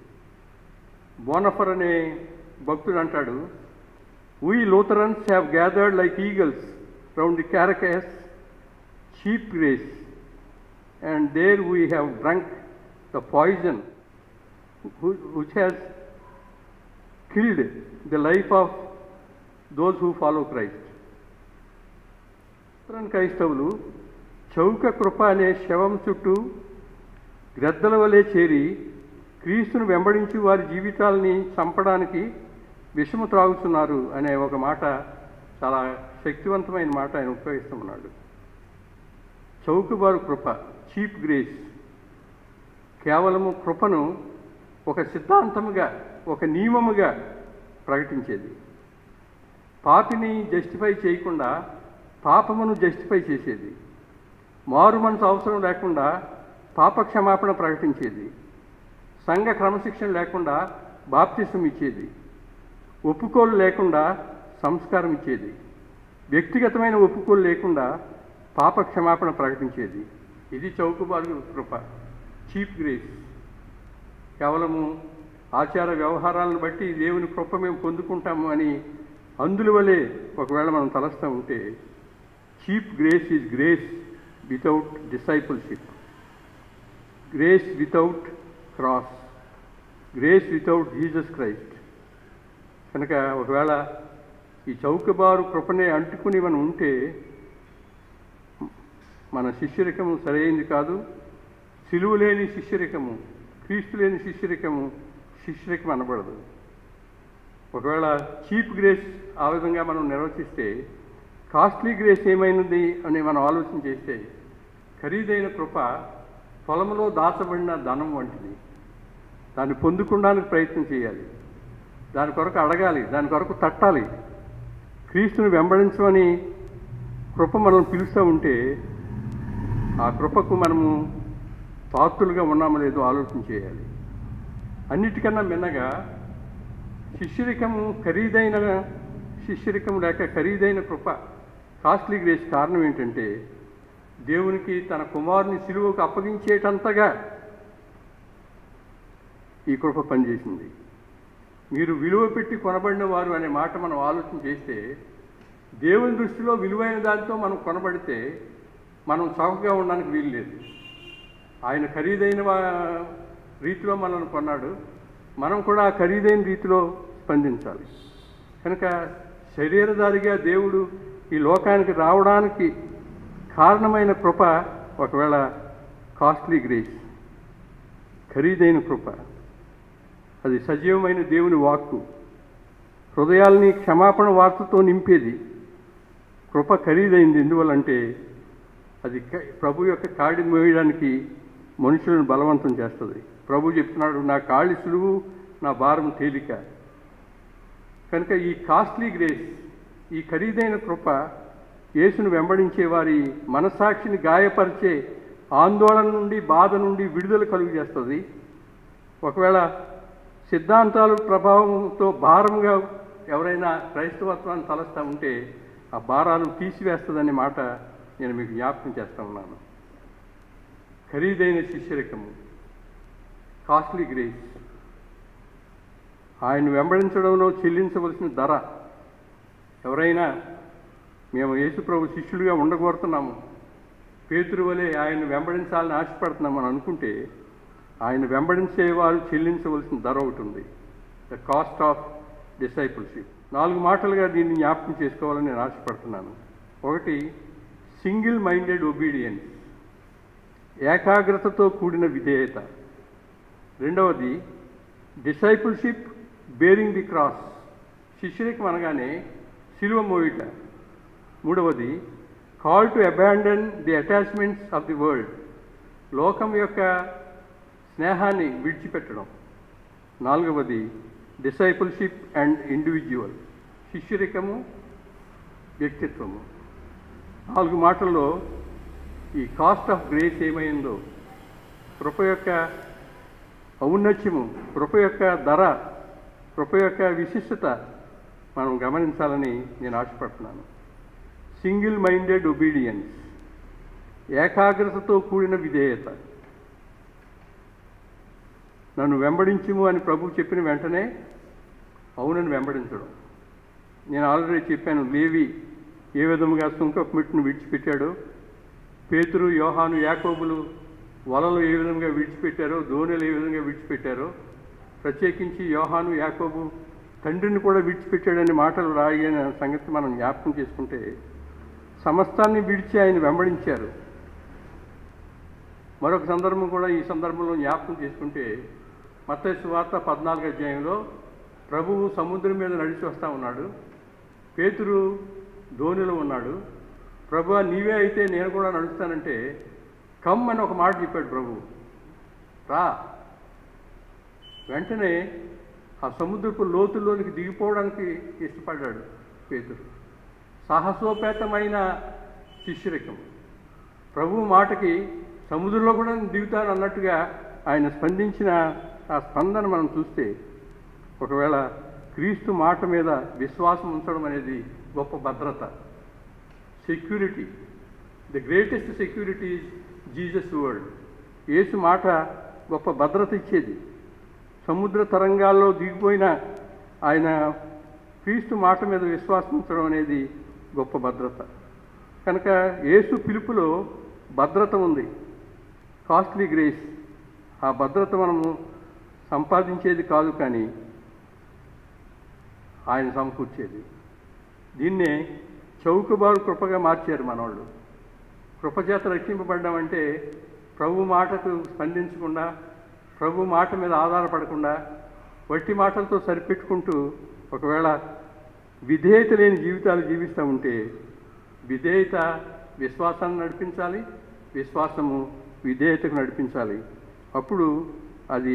బోనఫర్ అనే భక్తుడు అంటాడు we Lutherans have gathered like eagles round the carcass cheap grace and there we have drunk the poison which has killed the life of those who follow Christ. ఉత్తరం క్రైస్తవులు చౌక కృప అనే శవం చుట్టూ గ్రద్దల వలె చేరి క్రీస్తును వెంబడించి వారి జీవితాలని చంపడానికి విషము త్రాగుతున్నారు అనే ఒక మాట చాలా శక్తివంతమైన మాట ఆయన ఉపయోగిస్తున్నాడు చౌకబారు కృప చీప్ గ్రేస్ కేవలము కృపను ఒక సిద్ధాంతముగా ఒక నియమముగా ప్రకటించేది పాపిని జస్టిఫై చేయకుండా పాపమును జస్టిఫై చేసేది మారు మనసు అవసరం లేకుండా పాప క్షమాపణ ప్రకటించేది సంఘ క్రమశిక్షణ లేకుండా బాప్తిసం ఇచ్చేది ఒప్పుకోలు లేకుండా సంస్కారం ఇచ్చేది వ్యక్తిగతమైన ఒప్పుకోలు లేకుండా పాప క్షమాపణ ప్రకటించేది ఇది చౌకబారు కృప చీప్ గ్రేస్ కేవలము ఆచార వ్యవహారాలను బట్టి దేవుని కృప మేము పొందుకుంటాము అని అందుల వలె ఒకవేళ మనం తలస్తూ ఉంటే cheap grace is grace without discipleship grace without cross grace without Jesus Christ కనుక ఒకవేళ ఈ చౌకబారు కృపనే అంటుకుని మనం ఉంటే మన శిష్యరికము సరైంది కాదు సిలువ లేని శిష్యరికము క్రీస్తు లేని శిష్యరికము శిష్యరికం అనబడదు ఒకవేళ చీప్ గ్రేస్ ఆ విధంగా మనం నిర్వచిస్తే కాస్ట్లీ గ్రేస్ ఏమైనది అని మనం ఆలోచన చేస్తే ఖరీదైన కృప పొలంలో దాచబడిన ధనం వంటిది దాన్ని పొందుకోవడానికి ప్రయత్నం చేయాలి దాని కొరకు అడగాలి దాని కొరకు తట్టాలి క్రీస్తుని వెంబడించమని కృప మనం పిలుస్తూ ఉంటే ఆ కృపకు మనము పాత్రులుగా ఉన్నామో లేదో ఆలోచన చేయాలి అన్నిటికన్నా మిన్నగా శిష్యరికము ఖరీదైన శిష్యరికం లేక ఖరీదైన కృప కాస్ట్లీ గ్రేస్ కారణం ఏంటంటే దేవునికి తన కుమారుని సిలువకు అప్పగించేటంతగా ఈ కృప పనిచేసింది మీరు విలువ పెట్టి కొనబడిన వారు అనే మాట మనం ఆలోచన చేస్తే దేవుని దృష్టిలో విలువైన దానితో మనం కొనబడితే మనం చౌకగా ఉండడానికి వీలు లేదు ఆయన ఖరీదైన వా- రీతిలో మనల్ని కొన్నాడు మనం కూడా ఆ ఖరీదైన రీతిలో స్పందించాలి కనుక శరీరధారిగా దేవుడు ఈ లోకానికి రావడానికి కారణమైన కృప ఒకవేళ కాస్ట్లీ గ్రేస్ ఖరీదైన కృప అది సజీవమైన దేవుని వాక్కు హృదయాల్ని క్షమాపణ వార్తతో నింపేది కృప ఖరీదైంది ఎందువల్లంటే అది క- ప్రభు యొక్క కాడి మోయడానికి మనుషులను బలవంతం చేస్తుంది ప్రభు చెప్తున్నాడు నా కాళ్ళి సులువు నా భారం తేలిక కనుక ఈ కాస్ట్లీ గ్రేస్ ఈ ఖరీదైన కృప యేసును వెంబడించే వారి మనసాక్షిని గాయపరిచే ఆందోళన నుండి బాధ నుండి విడుదల కలుగు చేస్తుంది ఒకవేళ సిద్ధాంతాల ప్రభావంతో భారంగా ఎవరైనా క్రైస్తవత్వాన్ని తలస్తా ఉంటే ఆ భారాలు తీసివేస్తుందనే మాట నేను మీకు జ్ఞాపకం చేస్తా ఉన్నాను ఖరీదైన శిష్యరికము కాస్ట్లీ గ్రేస్ ఆయన వెంబడించడంలో చెల్లించవలసిన ధర ఎవరైనా మేము యేసుప్రభు శిష్యులుగా ఉండగోరుతున్నాము పేతురు వలె ఆయన వెంబడించాలని ఆశపడుతున్నాం అని అనుకుంటే ఆయన వెంబడించేవారు చెల్లించవలసిన ధర ఒకటి ఉంది ద కాస్ట్ ఆఫ్ డిసైపుల్షిప్ నాలుగు మాటలుగా దీన్ని జ్ఞాపకం చేసుకోవాలని నేను ఆశపడుతున్నాను ఒకటి సింగిల్ మైండెడ్ ఒబీడియన్స్ ఏకాగ్రతతో కూడిన విధేయత రెండవది డిసైపుల్షిప్ బేరింగ్ ది క్రాస్ శిష్యునికి అనగానే సిలువ మోయిట మూడవది call to abandon the attachments of the world లోకం యొక్క స్నేహాన్ని విడిచిపెట్టడం నాలుగవది డిసైపుల్షిప్ అండ్ ఇండివిజువల్ శిష్యరికము వ్యక్తిత్వము నాలుగు మాటల్లో ఈ కాస్ట్ ఆఫ్ గ్రేస్ ఏమైందో కృప యొక్క ఔన్నత్యము కృప యొక్క ధర కృప యొక్క విశిష్టత మనం గమనించాలని నేను ఆశపడుతున్నాను సింగిల్ మైండెడ్ ఒబీడియన్స్ ఏకాగ్రతతో కూడిన విధేయత నన్ను వెంబడించుము అని ప్రభు చెప్పిన వెంటనే అవునని వెంబడించడం నేను ఆల్రెడీ చెప్పాను లేవి ఏ విధముగా సుంకపు మెట్టును విడిచిపెట్టాడో పేతురు యోహాను యాకోబులు వలలు ఏ విధంగా విడిచిపెట్టారో దోణులు ఏ విధంగా విడిచిపెట్టారో ప్రత్యేకించి యోహాను యాకోబు తండ్రిని కూడా విడిచిపెట్టాడనే మాటలు రాయన సంగతి మనం జ్ఞాపకం చేసుకుంటే సమస్తాన్ని విడిచి ఆయన వెంబడించారు మరొక సందర్భం కూడా ఈ సందర్భంలో జ్ఞాపకం చేసుకుంటే మత్తయి వార్త పద్నాలుగు అధ్యాయంలో ప్రభువు సముద్రం మీద నడిచి వస్తూ ఉన్నాడు పేతురు ధోనిలో ఉన్నాడు ప్రభు నీవే అయితే నేను కూడా నడుస్తానంటే కమ్ అని ఒక మాట చెప్పాడు ప్రభు రా వెంటనే ఆ సముద్రపు లోతుల్లోనికి దిగిపోవడానికి ఇష్టపడ్డాడు పేతురు సాహసోపేతమైన శిష్యరికం ప్రభు మాటకి సముద్రంలో కూడా నేను దిగుతాను అన్నట్టుగా ఆయన స్పందించిన ఆ స్పందన మనం చూస్తే ఒకవేళ క్రీస్తు మాట మీద విశ్వాసం ఉంచడం అనేది గొప్ప భద్రత security the greatest security is Jesus word యేసు మాట గొప్ప భద్రత ఇచ్చేది సముద్ర తరంగాల్లో దిగిపోయిన ఆయన క్రీస్తు మాట మీద విశ్వాసం ఉంచడం అనేది గొప్ప భద్రత కనుక యేసు పిలుపులో భద్రత ఉంది కాస్ట్లీ గ్రేస్ ఆ భద్రత మనము సంపాదించేది కాదు కానీ ఆయన సమకూర్చేది దీన్నే చౌకబారు కృపగా మార్చారు మనవాళ్ళు కృపచేత రక్షింపబడ్డామంటే ప్రభు మాటకు స్పందించకుండా ప్రభు మాట మీద ఆధారపడకుండా వట్టి మాటలతో సరిపెట్టుకుంటూ ఒకవేళ విధేయత లేని జీవితాలు జీవిస్తూ ఉంటే విధేయత విశ్వాసాన్ని నడిపించాలి విశ్వాసము విధేయతకు నడిపించాలి అప్పుడు అది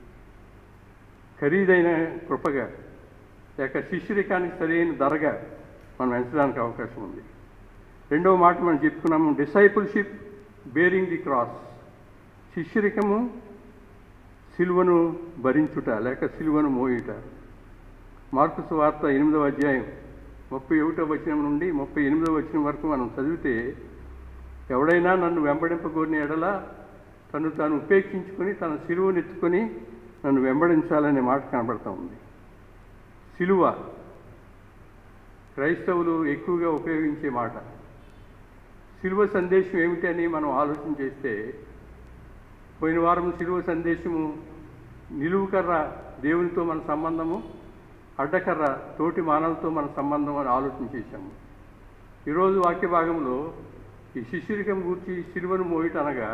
ఖరీదైన కృపగా లేక శిష్యరికానికి సరైన ధరగా మనం ఎంచడానికి అవకాశం ఉంది రెండవ మాట మనం చెప్పుకున్నాము డిసైపుల్షిప్ బేరింగ్ ది క్రాస్ శిష్యరికము సిలువను భరించుట లేక సిలువను మోయుట మార్కు వార్త ఎనిమిదవ అధ్యాయం ముప్పై ఒకటో వచనం నుండి ముప్పై ఎనిమిదవ వచనం వరకు మనం చదివితే ఎవడైనా నన్ను వెంబడింపగోరిన ఎడల తను తాను ఉపేక్షించుకొని తన సిలువను ఎత్తుకొని నన్ను వెంబడించాలనే మాట కనబడతా ఉంది సిలువ క్రైస్తవులు ఎక్కువగా ఉపయోగించే మాట సిలువ సందేశం ఏమిటి అని మనం ఆలోచన చేస్తే పోయిన వారం సిలువ సందేశము నిలువుకర్ర దేవునితో మన సంబంధము అడ్డకర్ర తోటి మానవులతో మన సంబంధం అని ఆలోచన చేశాము ఈరోజు వాక్య భాగంలో ఈ శిష్యురికం గూర్చి సిలువను మోయిట అనగా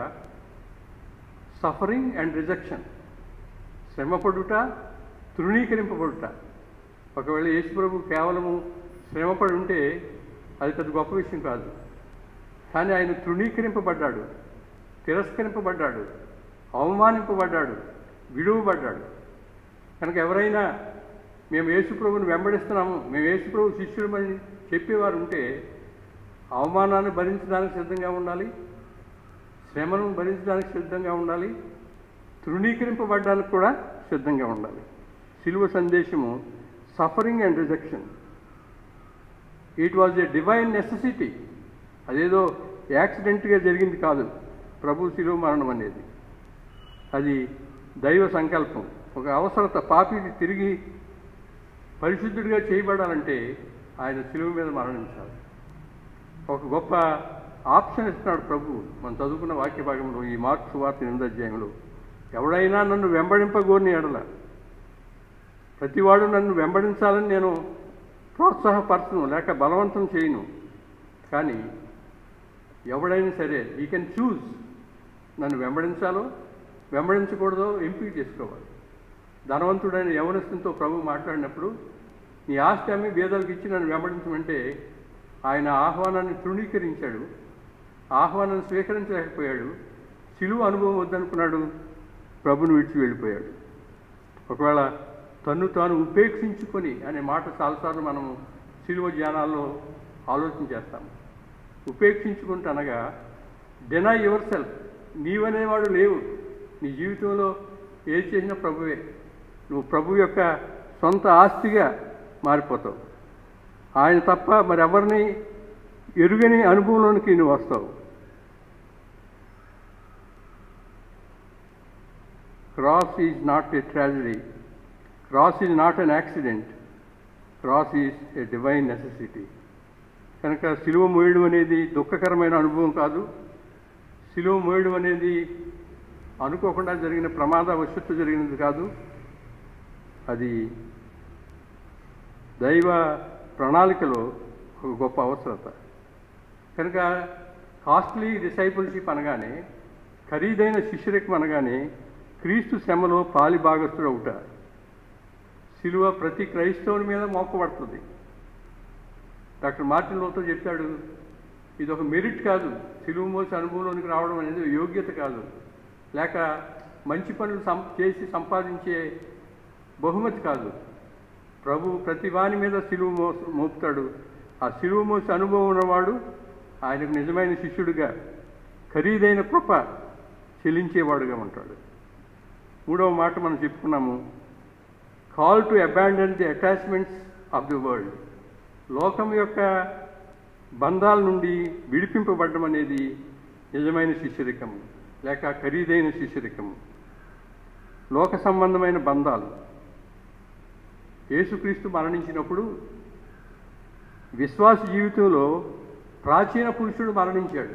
సఫరింగ్ అండ్ రిజెక్షన్ శ్రమపడుట తృణీకరింపబడుట ఒకవేళ యేసుప్రభు కేవలము శ్రమపడి ఉంటే అది పెద్ద గొప్ప విషయం కాదు కానీ ఆయన తృణీకరింపబడ్డాడు తిరస్కరింపబడ్డాడు అవమానింపబడ్డాడు విడువబడ్డాడు కనుక ఎవరైనా మేము యేసుప్రభుని వెంబడిస్తున్నాము మేము యేసుప్రభు శిష్యులమని చెప్పేవారు ఉంటే అవమానాన్ని భరించడానికి సిద్ధంగా ఉండాలి శ్రమను భరించడానికి సిద్ధంగా ఉండాలి తృణీకరింపబడడానికి కూడా సిద్ధంగా ఉండాలి సిలువ సందేశము suffering and rejection it was a divine necessity అదేదో యాక్సిడెంట్గా జరిగింది కాదు ప్రభు శిలువ మరణం అనేది అది దైవ సంకల్పం ఒక అవసరత పాపికి తిరిగి పరిశుద్ధుడిగా చేయబడాలంటే ఆయన శిలువ మీద మరణించాలి ఒక గొప్ప ఆప్షన్ ఇస్తున్నాడు ప్రభు మనం చదువుకున్న వాక్య భాగంలో ఈ మార్క్స్ వార్త ఎనిమిది అధ్యాయంలో ఎవడైనా నన్ను వెంబడింపగోని ఎడల ప్రతివాడు నన్ను వెంబడించాలని నేను ప్రోత్సాహపరచను లేక బలవంతం చేయను కానీ ఎవడైనా సరే ఈ కెన్ చూజ్ నన్ను వెంబడించాలో వెంబడించకూడదో ఎంపిక చేసుకోవాలి ధనవంతుడైన యవనస్తునితో ప్రభు మాట్లాడినప్పుడు నీ ఆస్తి అమ్మి బేదలకు ఇచ్చి నన్ను వెంబడించమంటే ఆయన ఆహ్వానాన్ని తృణీకరించాడు ఆహ్వానాన్ని స్వీకరించలేకపోయాడు సిలువ అనుభవం వద్దనుకున్నాడు ప్రభుని విడిచి వెళ్ళిపోయాడు ఒకవేళ తన్ను తాను ఉపేక్షించుకొని అనే మాట చాలాసార్లు మనము సిలువ ధ్యానాల్లో ఆలోచన చేస్తాము ఉపేక్షించుకుంటనగా డెనై యువర్ సెల్ఫ్ నీవనేవాడు లేవు నీ జీవితంలో ఏది చేసినా ప్రభువే నువ్వు ప్రభు యొక్క సొంత ఆస్తిగా మారిపోతావు ఆయన తప్ప మరెవరిని ఎరుగని అనుభవంలోనికి నువ్వు వస్తావు cross is not a tragedy cross is not an accident cross is a divine necessity కనుక సిలువ మోయడం అనేది దుఃఖకరమైన అనుభవం కాదు సిలువ మోయడం అనేది అనుకోకుండా జరిగిన ప్రమాదవశత్తు జరిగినది కాదు అది దైవ ప్రణాళికలో ఒక గొప్ప అవసరత కనుక కాస్ట్లీ డిసైపుల్షిప్ అనగానే ఖరీదైన శిష్యరికం అనగానే క్రీస్తు శ్రమలో పాలి భాగస్థుడు అవుట సిలువ ప్రతి క్రైస్తవుని మీద మోపబడుతుంది డాక్టర్ మార్టిన్ లోతో చెప్పాడు ఇది ఒక మెరిట్ కాదు సిలువ మోసి అనుభవంలోనికి రావడం అనేది యోగ్యత కాదు లేక మంచి పనులు సం చేసి సంపాదించే బహుమతి కాదు ప్రభు ప్రతి వాని మీద సిలువ మో మోపుతాడు ఆ సిలువ మోసి అనుభవం ఉన్నవాడు ఆయనకు నిజమైన శిష్యుడిగా ఖరీదైన కృప చెల్లించేవాడుగా ఉంటాడు మూడవ మాట మనం చెప్పుకున్నాము call to abandon the attachments of the world లోకం యొక్క బంధాల నుండి విడిపింపబడడం అనేది నిజమైన శిష్యరికము లేక ఖరీదైన శిష్యరికము లోక సంబంధమైన బంధాలు యేసుక్రీస్తు మరణించినప్పుడు విశ్వాస జీవితంలో ప్రాచీన పురుషుడు మరణించాడు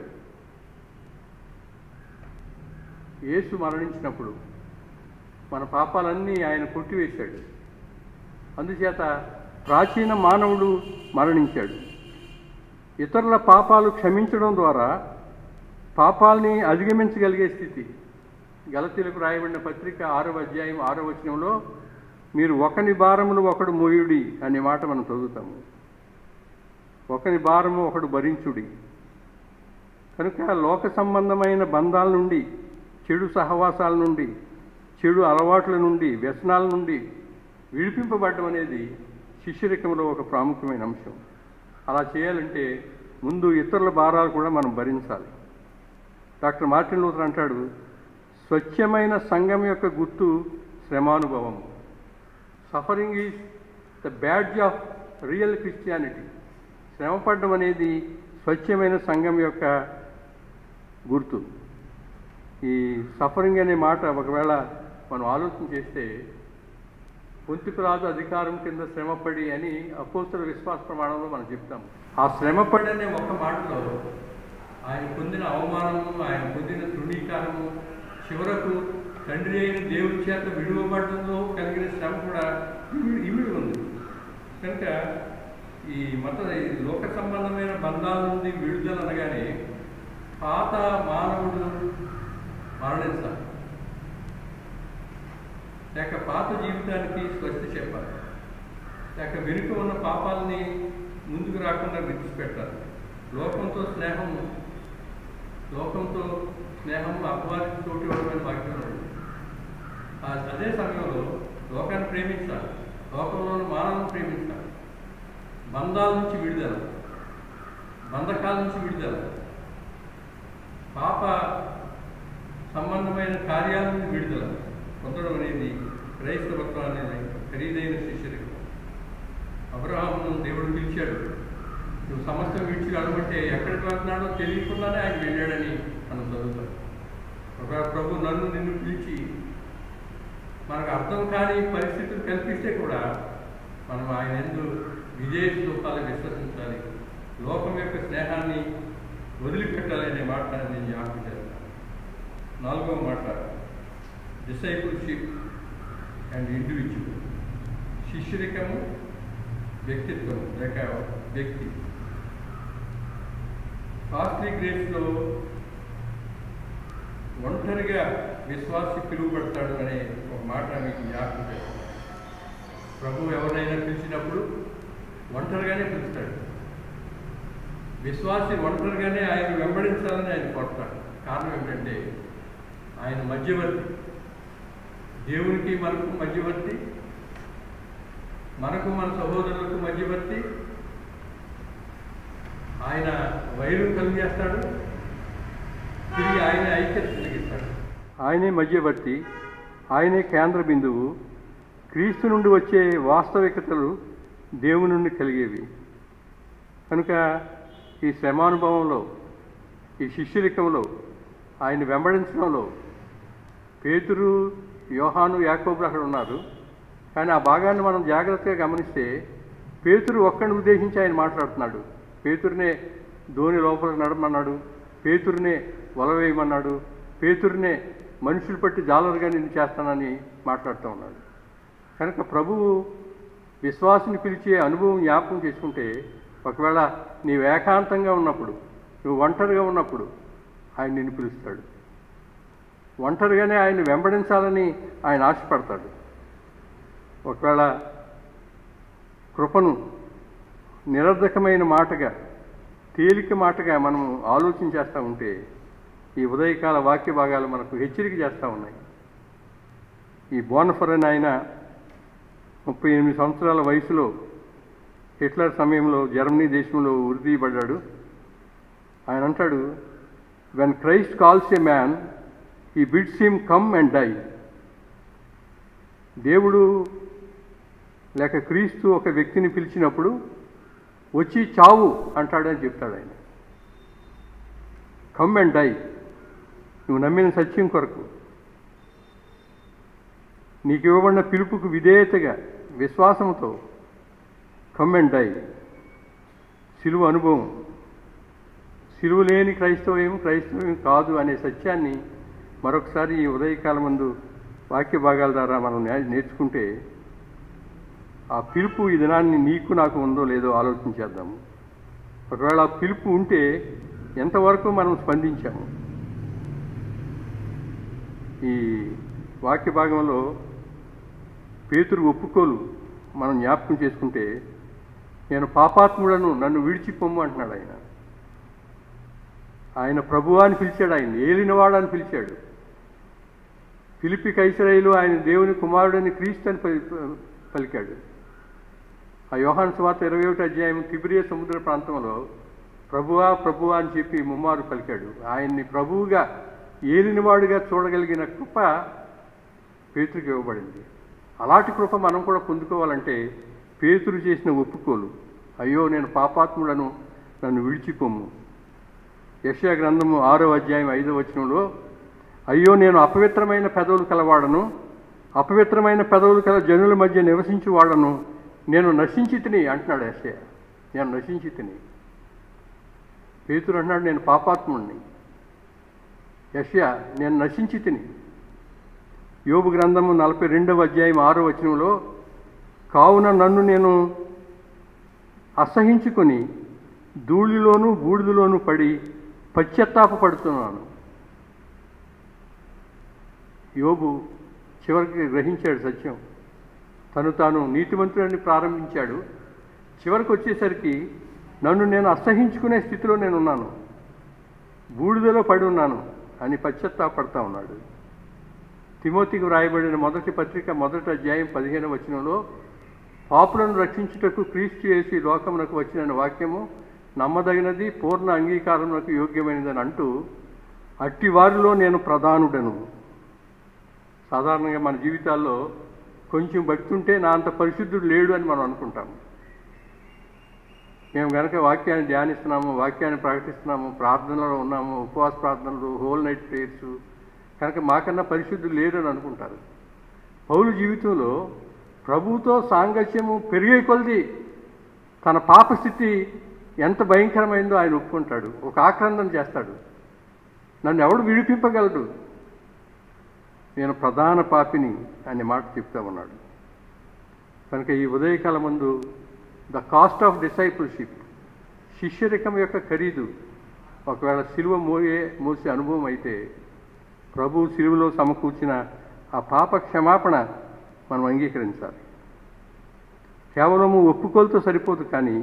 యేసు మరణించినప్పుడు మన పాపాలన్నీ ఆయన కొట్టివేశాడు అందుచేత ప్రాచీన మానవుడు మరణించాడు ఇతరుల పాపాలు క్షమించడం ద్వారా పాపాలని అధిగమించగలిగే స్థితి గలతీలకు రాయబడిన పత్రిక ఆరవ అధ్యాయం ఆరో వచనంలో మీరు ఒకని భారములు ఒకడు మోయుడి అనే మాట మనం చదువుతాము ఒకని భారము ఒకడు భరించుడి కనుక లోక సంబంధమైన బంధాల నుండి చెడు సహవాసాల నుండి చెడు అలవాట్ల నుండి వ్యసనాల నుండి విడిపింపబడడం అనేది శిష్యరికంలో ఒక ప్రాముఖ్యమైన అంశం అలా చేయాలంటే ముందు ఇతరుల భారాలు కూడా మనం భరించాలి డాక్టర్ మార్టిన్ లూథర్ అంటాడు స్వచ్ఛమైన సంఘం యొక్క గుర్తు శ్రమానుభవం suffering is the badge of real Christianity శ్రమపడడం అనేది స్వచ్ఛమైన సంఘం యొక్క గుర్తు ఈ సఫరింగ్ అనే మాట ఒకవేళ మనం ఆలోచన చేస్తే పొంతికరాజు అధికారం కింద శ్రమపడి అని అపోస్తుల విశ్వాస ప్రమాణంలో మనం చెప్తాం ఆ శ్రమపడి అనే ఒక్క మాటలో ఆయన పొందిన అవమానము ఆయన పొందిన తృణీకారము చివరకు తండ్రి అయిన దేవుడి చేత విడువబడడంలో కలిగిన శ్రమ కూడా ఇమిడి ఇమిడి ఉంది కనుక ఈ మత ఈ లోక సంబంధమైన బంధాల నుండి విడుదల అనగానే పాత మానవుడు మరణించాలి లేక పాత జీవితానికి స్వస్తి చెప్పాలి లేక వెనుక ఉన్న పాపాలని ముందుకు రాకుండా విడిచిపెట్టాలి లోకంతో స్నేహం లోకంతో స్నేహం అపవాదికి తోటి ఇవ్వడమైన వాక్యం ఉంది. ఆ అదే సమయంలో లోకాన్ని ప్రేమించాలి లోకంలో ఉన్న మానవులను ప్రేమించాలి బంధాల నుంచి విడుదల బంధకాల నుంచి విడుదల పాప సంబంధమైన కార్యాల నుంచి విడుదల పొందడం అనేది క్రైస్తవత్వం అనేది ఖరీదైన శిష్యరికం అబ్రహామును దేవుడు పిలిచాడు నువ్వు సమస్తం విడిచి అడగబట్టే ఎక్కడికి వెళ్తున్నాడో తెలియకుండానే ఆయన వెళ్ళాడని మనం చదువుతాం ఒక ప్రభు నన్ను నిన్ను పిలిచి మనకు అర్థం కాని పరిస్థితులు కల్పిస్తే కూడా మనం ఆయన ఎందు విజయ శ్లోకాలు విశ్వసించాలి లోకం యొక్క స్నేహాన్ని వదిలిపెట్టాలనే మాట నేను జ్ఞాపకం చేస్తాను నాలుగవ మాట డిసైపుల్షిప్ అండ్ ఇండివిజువల్ శిష్యరికము వ్యక్తిత్వం లేక వ్యక్తి కాస్ట్లీ గ్రేస్లో ఒంటరిగా విశ్వాసి పిలువబడతాడు అనే ఒక మాట మీకు జ్ఞాపకం చేస్తాను ప్రభు ఎవరైనా పిలిచినప్పుడు ఒంటరిగానే పిలుస్తాడు విశ్వాసి ఒంటరిగానే ఆయన వెంబడించాలని ఆయన కోరుతాడు కారణం ఏమిటంటే ఆయన మధ్యవర్తి దేవునికి మనకు మధ్యవర్తి మనకు మన సహోదరులకు మధ్యవర్తి ఆయన వైరం కలిగేస్తాడు తిరిగి ఆయన ఐక్యత కలిగిస్తాడు ఆయనే మధ్యవర్తి ఆయనే కేంద్ర బిందువు క్రీస్తు నుండి వచ్చే వాస్తవికతలు దేవుని నుండి కలిగేవి కనుక ఈ శ్రమానుభవంలో ఈ శిష్యరికంలో ఆయన వెంబడించడంలో పేతురు యోహాను యాకోబులు అక్కడ ఉన్నారు కానీ ఆ భాగాన్ని మనం జాగ్రత్తగా గమనిస్తే పేతురు ఒక్కడిని ఉద్దేశించి ఆయన మాట్లాడుతున్నాడు పేతురునే ధోని లోపలికి నడమన్నాడు పేతురునే వల వేయమన్నాడు పేతురునే మనుషులు పట్టి జాలరుగా నిన్ను చేస్తానని మాట్లాడుతూ ఉన్నాడు కనుక ప్రభువు విశ్వాసుని పిలిచే అనుభవం జ్ఞాపకం చేసుకుంటే ఒకవేళ నీవు ఏకాంతంగా ఉన్నప్పుడు నువ్వు ఒంటరిగా ఉన్నప్పుడు ఆయన నిన్ను పిలుస్తాడు ఒంటరిగానే ఆయన వెంబడించాలని ఆయన ఆశపడతాడు ఒకవేళ కృపను నిరర్ధకమైన మాటగా తేలిక మాటగా మనం ఆలోచన చేస్తూ ఉంటే ఈ ఉదయకాల వాక్య భాగాలు మనకు హెచ్చరిక చేస్తూ ఉన్నాయి ఈ బోనఫర్ అని ఆయన ముప్పై ఎనిమిది సంవత్సరాల వయసులో హిట్లర్ సమయంలో జర్మనీ దేశంలో ఉరిదీయబడ్డాడు ఆయన అంటాడు when Christ calls a man he bids him come and die దేవుడు లేక క్రీస్తు ఒక వ్యక్తిని పిలిచినప్పుడు వచ్చి చావు అంటాడని చెప్తాడు ఆయన కమ్ అండ్ డై నువ్వు నమ్మిన సత్యం కొరకు నీకు ఇవ్వబడిన పిలుపుకు విధేయతగా విశ్వాసంతో కమ్ అండ్ డై సిలువ అనుభవం సిలువ లేని క్రైస్తవం క్రైస్తవం కాదు అనే సత్యాన్ని మరొకసారి ఈ ఉదయకాలం ముందు వాక్య భాగాల ద్వారా మనం నే- నేర్చుకుంటే ఆ పిలుపు ఈ దినాన్ని నీకు నాకు ఉందో లేదో ఆలోచించేద్దాము ఒకవేళ ఆ పిలుపు ఉంటే ఎంతవరకు మనం స్పందించాము ఈ వాక్య భాగంలో పేతురు ఒప్పుకోలు మనం జ్ఞాపకం చేసుకుంటే నేను పాపాత్ముడను నన్ను విడిచిపోమ్ము అంటున్నాడు ఆయన ఆయన ప్రభువా అని పిలిచాడు ఆయన ఏలినవాడు అని పిలిచాడు పిలిపి కైసరైలు ఆయన దేవుని కుమారుడని క్రీస్తు అని పలి- పలికాడు ఆ యోహాను స్వాత ఇరవై ఒకటి అధ్యాయం తిబిరియ సముద్ర ప్రాంతంలో ప్రభువా ప్రభువా అని చెప్పి ముమ్మారు పలికాడు ఆయన్ని ప్రభువుగా ఏలినవాడుగా చూడగలిగిన కృప పేతురికి ఇవ్వబడింది అలాంటి కృప మనం కూడా పొందుకోవాలంటే పేతురు చేసిన ఒప్పుకోలు అయ్యో నేను పాపాత్ముడను నన్ను విడిచిపోము యశయ గ్రంథము ఆరో అధ్యాయం ఐదో వచనంలో అయ్యో నేను అపవిత్రమైన పెదవులు కలవాడను అపవిత్రమైన పెదవులు కల జనుల మధ్య నివసించి వాడను నేను నశించి తిని అంటున్నాడు యశయ నేను నశించి తిని పేతురు అంటున్నాడు నేను పాపాత్ముడిని యశయ నేను నశించి తిని యోబు గ్రంథము నలభై రెండవ అధ్యాయం ఆరో వచనంలో కావున నన్ను నేను అసహించుకొని ధూళిలోనూ బూడిదలోనూ పడి పశ్చాత్తాపడుతున్నాను యోబు చివరికి గ్రహించాడు సత్యం తను తాను నీతిమంతుడని ప్రారంభించాడు చివరికి వచ్చేసరికి నన్ను నేను అసహించుకునే స్థితిలో నేను ఉన్నాను బూడిదలో పడి ఉన్నాను అని పశ్చాత్తాపడతా ఉన్నాడు తిమోతికి వ్రాయబడిన మొదటి పత్రిక మొదటి అధ్యాయం పదిహేను వచనంలో పాపులను రక్షించుటకు క్రీస్తు చేసి లోకమునకు వచ్చిన వాక్యము నమ్మదగినది పూర్ణ అంగీకారమునకు యోగ్యమైనదని అంటూ అట్టి వారిలో నేను ప్రధానుడను సాధారణంగా మన జీవితాల్లో కొంచెం భక్తి ఉంటే నా అంత పరిశుద్ధుడు లేడు అని మనం అనుకుంటాం మేము కనుక వాక్యాన్ని ధ్యానిస్తున్నాము వాక్యాన్ని ప్రకటిస్తున్నాము ప్రార్థనలో ఉన్నాము ఉపవాస ప్రార్థనలు హోల్ నైట్ ప్రేయర్స్ కనుక మాకన్నా పరిశుద్ధులు లేరు అని అనుకుంటారు పౌలు జీవితంలో ప్రభువుతో సాంగత్యము పెరిగే కొలది తన పాప స్థితి ఎంత భయంకరమైందో ఆయన ఒప్పుకుంటాడు ఒక ఆక్రందన చేస్తాడు నన్ను ఎవడు విడిపింపగలడు నేను ప్రధాన పాపిని అనే మాట చెప్తా ఉన్నాడు కనుక ఈ ఉదయకాల ముందు ద కాస్ట్ ఆఫ్ డిసైపుల్షిప్ శిష్యరికం యొక్క ఖరీదు ఒకవేళ సిలువ మోయే మోసే అనుభవం అయితే ప్రభు సిలువలో సమకూర్చిన ఆ పాప క్షమాపణ మనం అంగీకరించాలి కేవలము ఒప్పుకోలతో సరిపోదు కానీ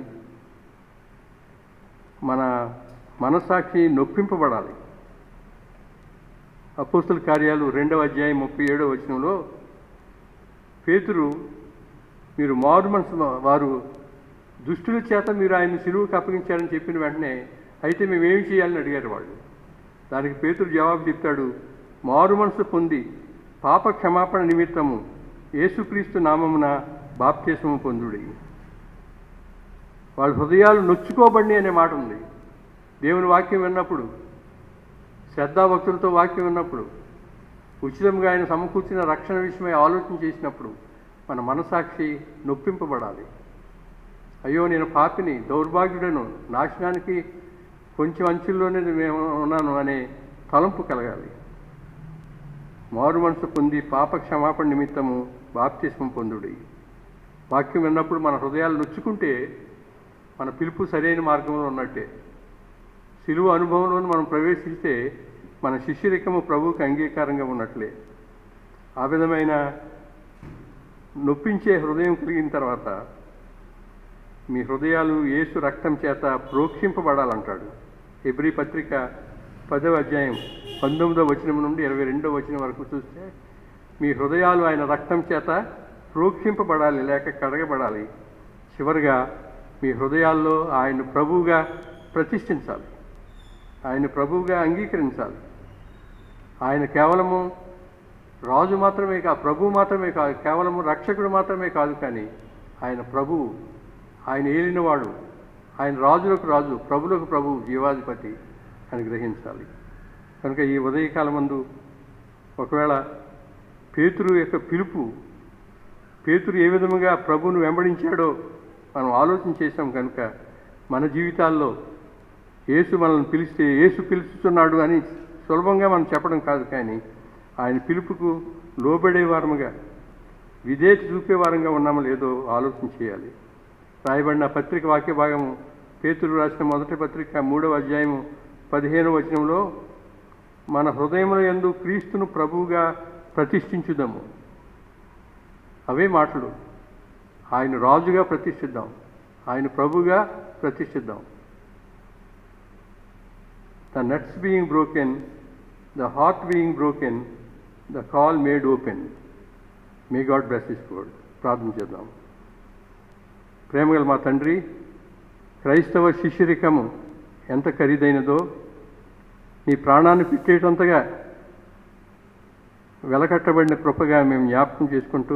మన మనసాక్షి నొప్పింపబడాలి అపోస్తుల కార్యాలు రెండవ అధ్యాయం ముప్పై ఏడవ వచనంలో పేతురు మీరు మారు మనసు వారు దుష్టుల చేత మీరు ఆయన సిలువుకు అప్పగించారని చెప్పిన వెంటనే అయితే మేము ఏమి చేయాలని అడిగారు వాళ్ళు దానికి పేతురు జవాబు చెప్తాడు మారు మనసు పొంది పాప క్షమాపణ నిమిత్తము యేసుక్రీస్తు నామమున బాప్తిస్మము పొందుడి వాళ్ళ హృదయాలు నొచ్చుకోబడి అనే మాట ఉంది దేవుని వాక్యం విన్నప్పుడు శ్రద్ధాభక్తులతో వాక్యం విన్నప్పుడు ఉచితంగా ఆయన సమకూర్చిన రక్షణ విషయమై ఆలోచన చేసినప్పుడు మన మనసాక్షి నొప్పింపబడాలి అయ్యో నేను పాపిని దౌర్భాగ్యుడను నాశనానికి కొంచెం అంచుల్లోనే మేము ఉన్నాను అనే తలంపు కలగాలి మారు మనసు పొంది పాప క్షమాపణ నిమిత్తము బాప్తిస్మం పొందుడి వాక్యం విన్నప్పుడు మన హృదయాలు నొచ్చుకుంటే మన పిలుపు సరైన మార్గంలో ఉన్నట్టే సిలువ అనుభవంలో మనం ప్రవేశిస్తే మన శిష్యరికము ప్రభువుకి అంగీకారంగా ఉన్నట్లే ఆ విధమైన నొప్పించే హృదయం కలిగిన తర్వాత మీ హృదయాలు యేసు రక్తం చేత ప్రోక్షింపబడాలంటాడు ఎబ్రి పత్రిక పదవ అధ్యాయం పంతొమ్మిదవ వచనం నుండి ఇరవై రెండవ వచనం వరకు చూస్తే మీ హృదయాలు ఆయన రక్తం చేత ప్రోక్షింపబడాలి లేక కడగబడాలి చివరిగా మీ హృదయాల్లో ఆయన ప్రభువుగా ప్రతిష్ఠించాలి ఆయన ప్రభువుగా అంగీకరించాలి ఆయన కేవలము రాజు మాత్రమే కాదు ప్రభు మాత్రమే కాదు కేవలము రక్షకుడు మాత్రమే కాదు కానీ ఆయన ప్రభువు ఆయన ఏలినవాడు ఆయన రాజులకు రాజు ప్రభులకు ప్రభు జీవాధిపతి అని గ్రహించాలి కనుక ఈ ఉదయకాలం మందు ఒకవేళ పేతురు యొక్క పిలుపు పేతురు ఏ విధముగా ప్రభువును వెంబడించాడో మనం ఆలోచన చేశాం కనుక మన జీవితాల్లో యేసు మనల్ని పిలిస్తే యేసు పిలుస్తున్నాడు అని సులభంగా మనం చెప్పడం కాదు కానీ ఆయన పిలుపుకు లోబడే వారముగా విధేయత చూపే వారంగా ఉన్నామో లేదో ఆలోచన చేయాలి రాయబడిన పత్రిక వాక్య భాగము పేతురు రాసిన మొదటి పత్రిక మూడవ అధ్యాయము పదిహేనవ వచనంలో మన హృదయముల యందు క్రీస్తును ప్రభువుగా ప్రతిష్ఠించుదాము అవే మాటలు ఆయన రాజుగా ప్రతిష్ఠిద్దాం ఆయన ప్రభుగా ప్రతిష్ఠిద్దాం the nuts being broken the heart being broken the call made open may God bless his word ప్రార్థన చేద్దాం ప్రేమగల మా తండ్రి క్రైస్తవ శిష్యరికము ఎంత ఖరీదైనదో నీ ప్రాణాన్ని పెట్టేటంతగా వెలకట్టబడిన కృపగా మేము జ్ఞాపకం చేసుకుంటూ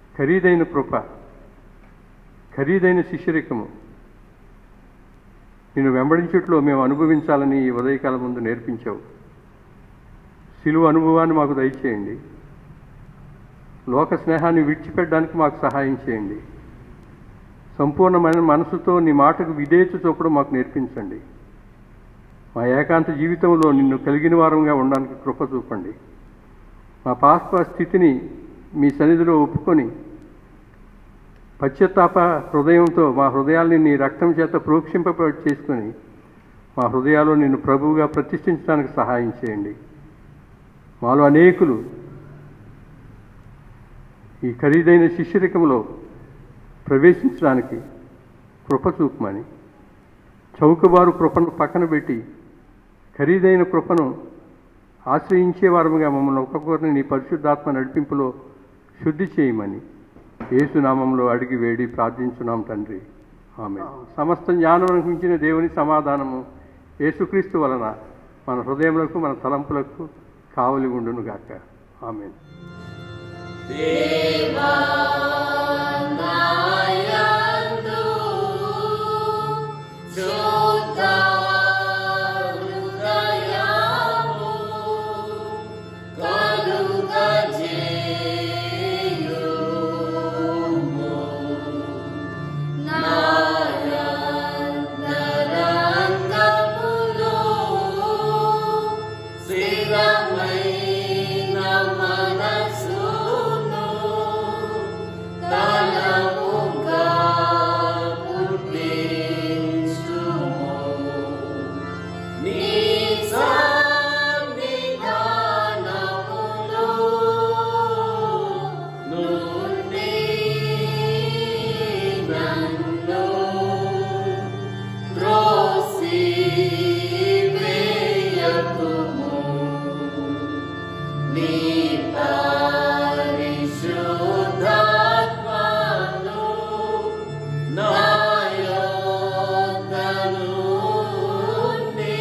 ఖరీదైన కృప ఖరీదైన శిష్యరికము నిన్ను వెంబడించుట్లో మేము అనుభవించాలని ఈ ఉదయకాలం ముందు నేర్పించావు సిలువ అనుభవాన్ని మాకు దయచేయండి లోక స్నేహాన్ని విడిచిపెట్టడానికి మాకు సహాయం చేయండి సంపూర్ణమైన మనసుతో నీ మాటకు విధేయత చూపడం మాకు నేర్పించండి మా ఏకాంత జీవితంలో నిన్ను కలిగిన వారంగా ఉండడానికి కృప చూపండి మా పాప స్థితిని మీ సన్నిధిలో ఒప్పుకొని పశ్చాత్తాప హృదయంతో మా హృదయాల్ని నీ రక్తం చేత ప్రోక్షింప చేసుకొని మా హృదయాల్లో నిన్ను ప్రభువుగా ప్రతిష్ఠించడానికి సహాయం చేయండి మాలో అనేకులు ఈ ఖరీదైన శిష్యరికంలో ప్రవేశించడానికి కృప చూపమని చౌకబారు కృపను పక్కన పెట్టి ఖరీదైన కృపను ఆశ్రయించే వారముగా మమ్మల్ని ఒక్కొక్కరిని నీ పరిశుద్ధాత్మ నడిపింపులో శుద్ధి చేయమని యేసునామంలో అడిగి వేడి ప్రార్థించున్నాం తండ్రి ఆమె సమస్త జ్ఞానం మించిన దేవుని సమాధానము యేసుక్రీస్తు వలన మన హృదయములకు మన తలంపులకు కావలి ఉండునుగాక ఆమె దేవానాయందు శుద్ధ హృదయము కలుగజేయుము. నాయంతరంగములో స్థిరమైన మనసును తలముగా పుట్టించుము. నీ సన్నిధానములో నుండి నన్ను త్రోసివేయకుము. నీ పరిశుద్ధాత్మను నా యొద్ద నుండి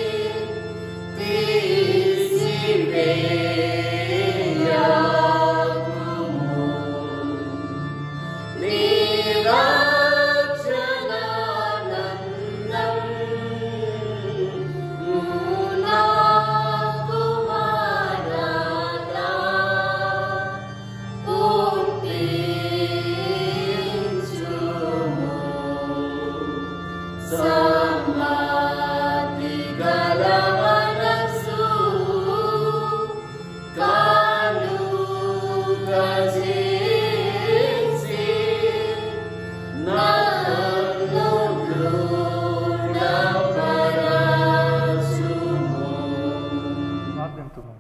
తీసివేయకుము. నీ రక్షణానందం నాకు మారాలా పుట్టించుము. సమ్మతి గల మనసు కలుగజేసి నన్ను దృఢపరచుము. ప్రార్థింతుము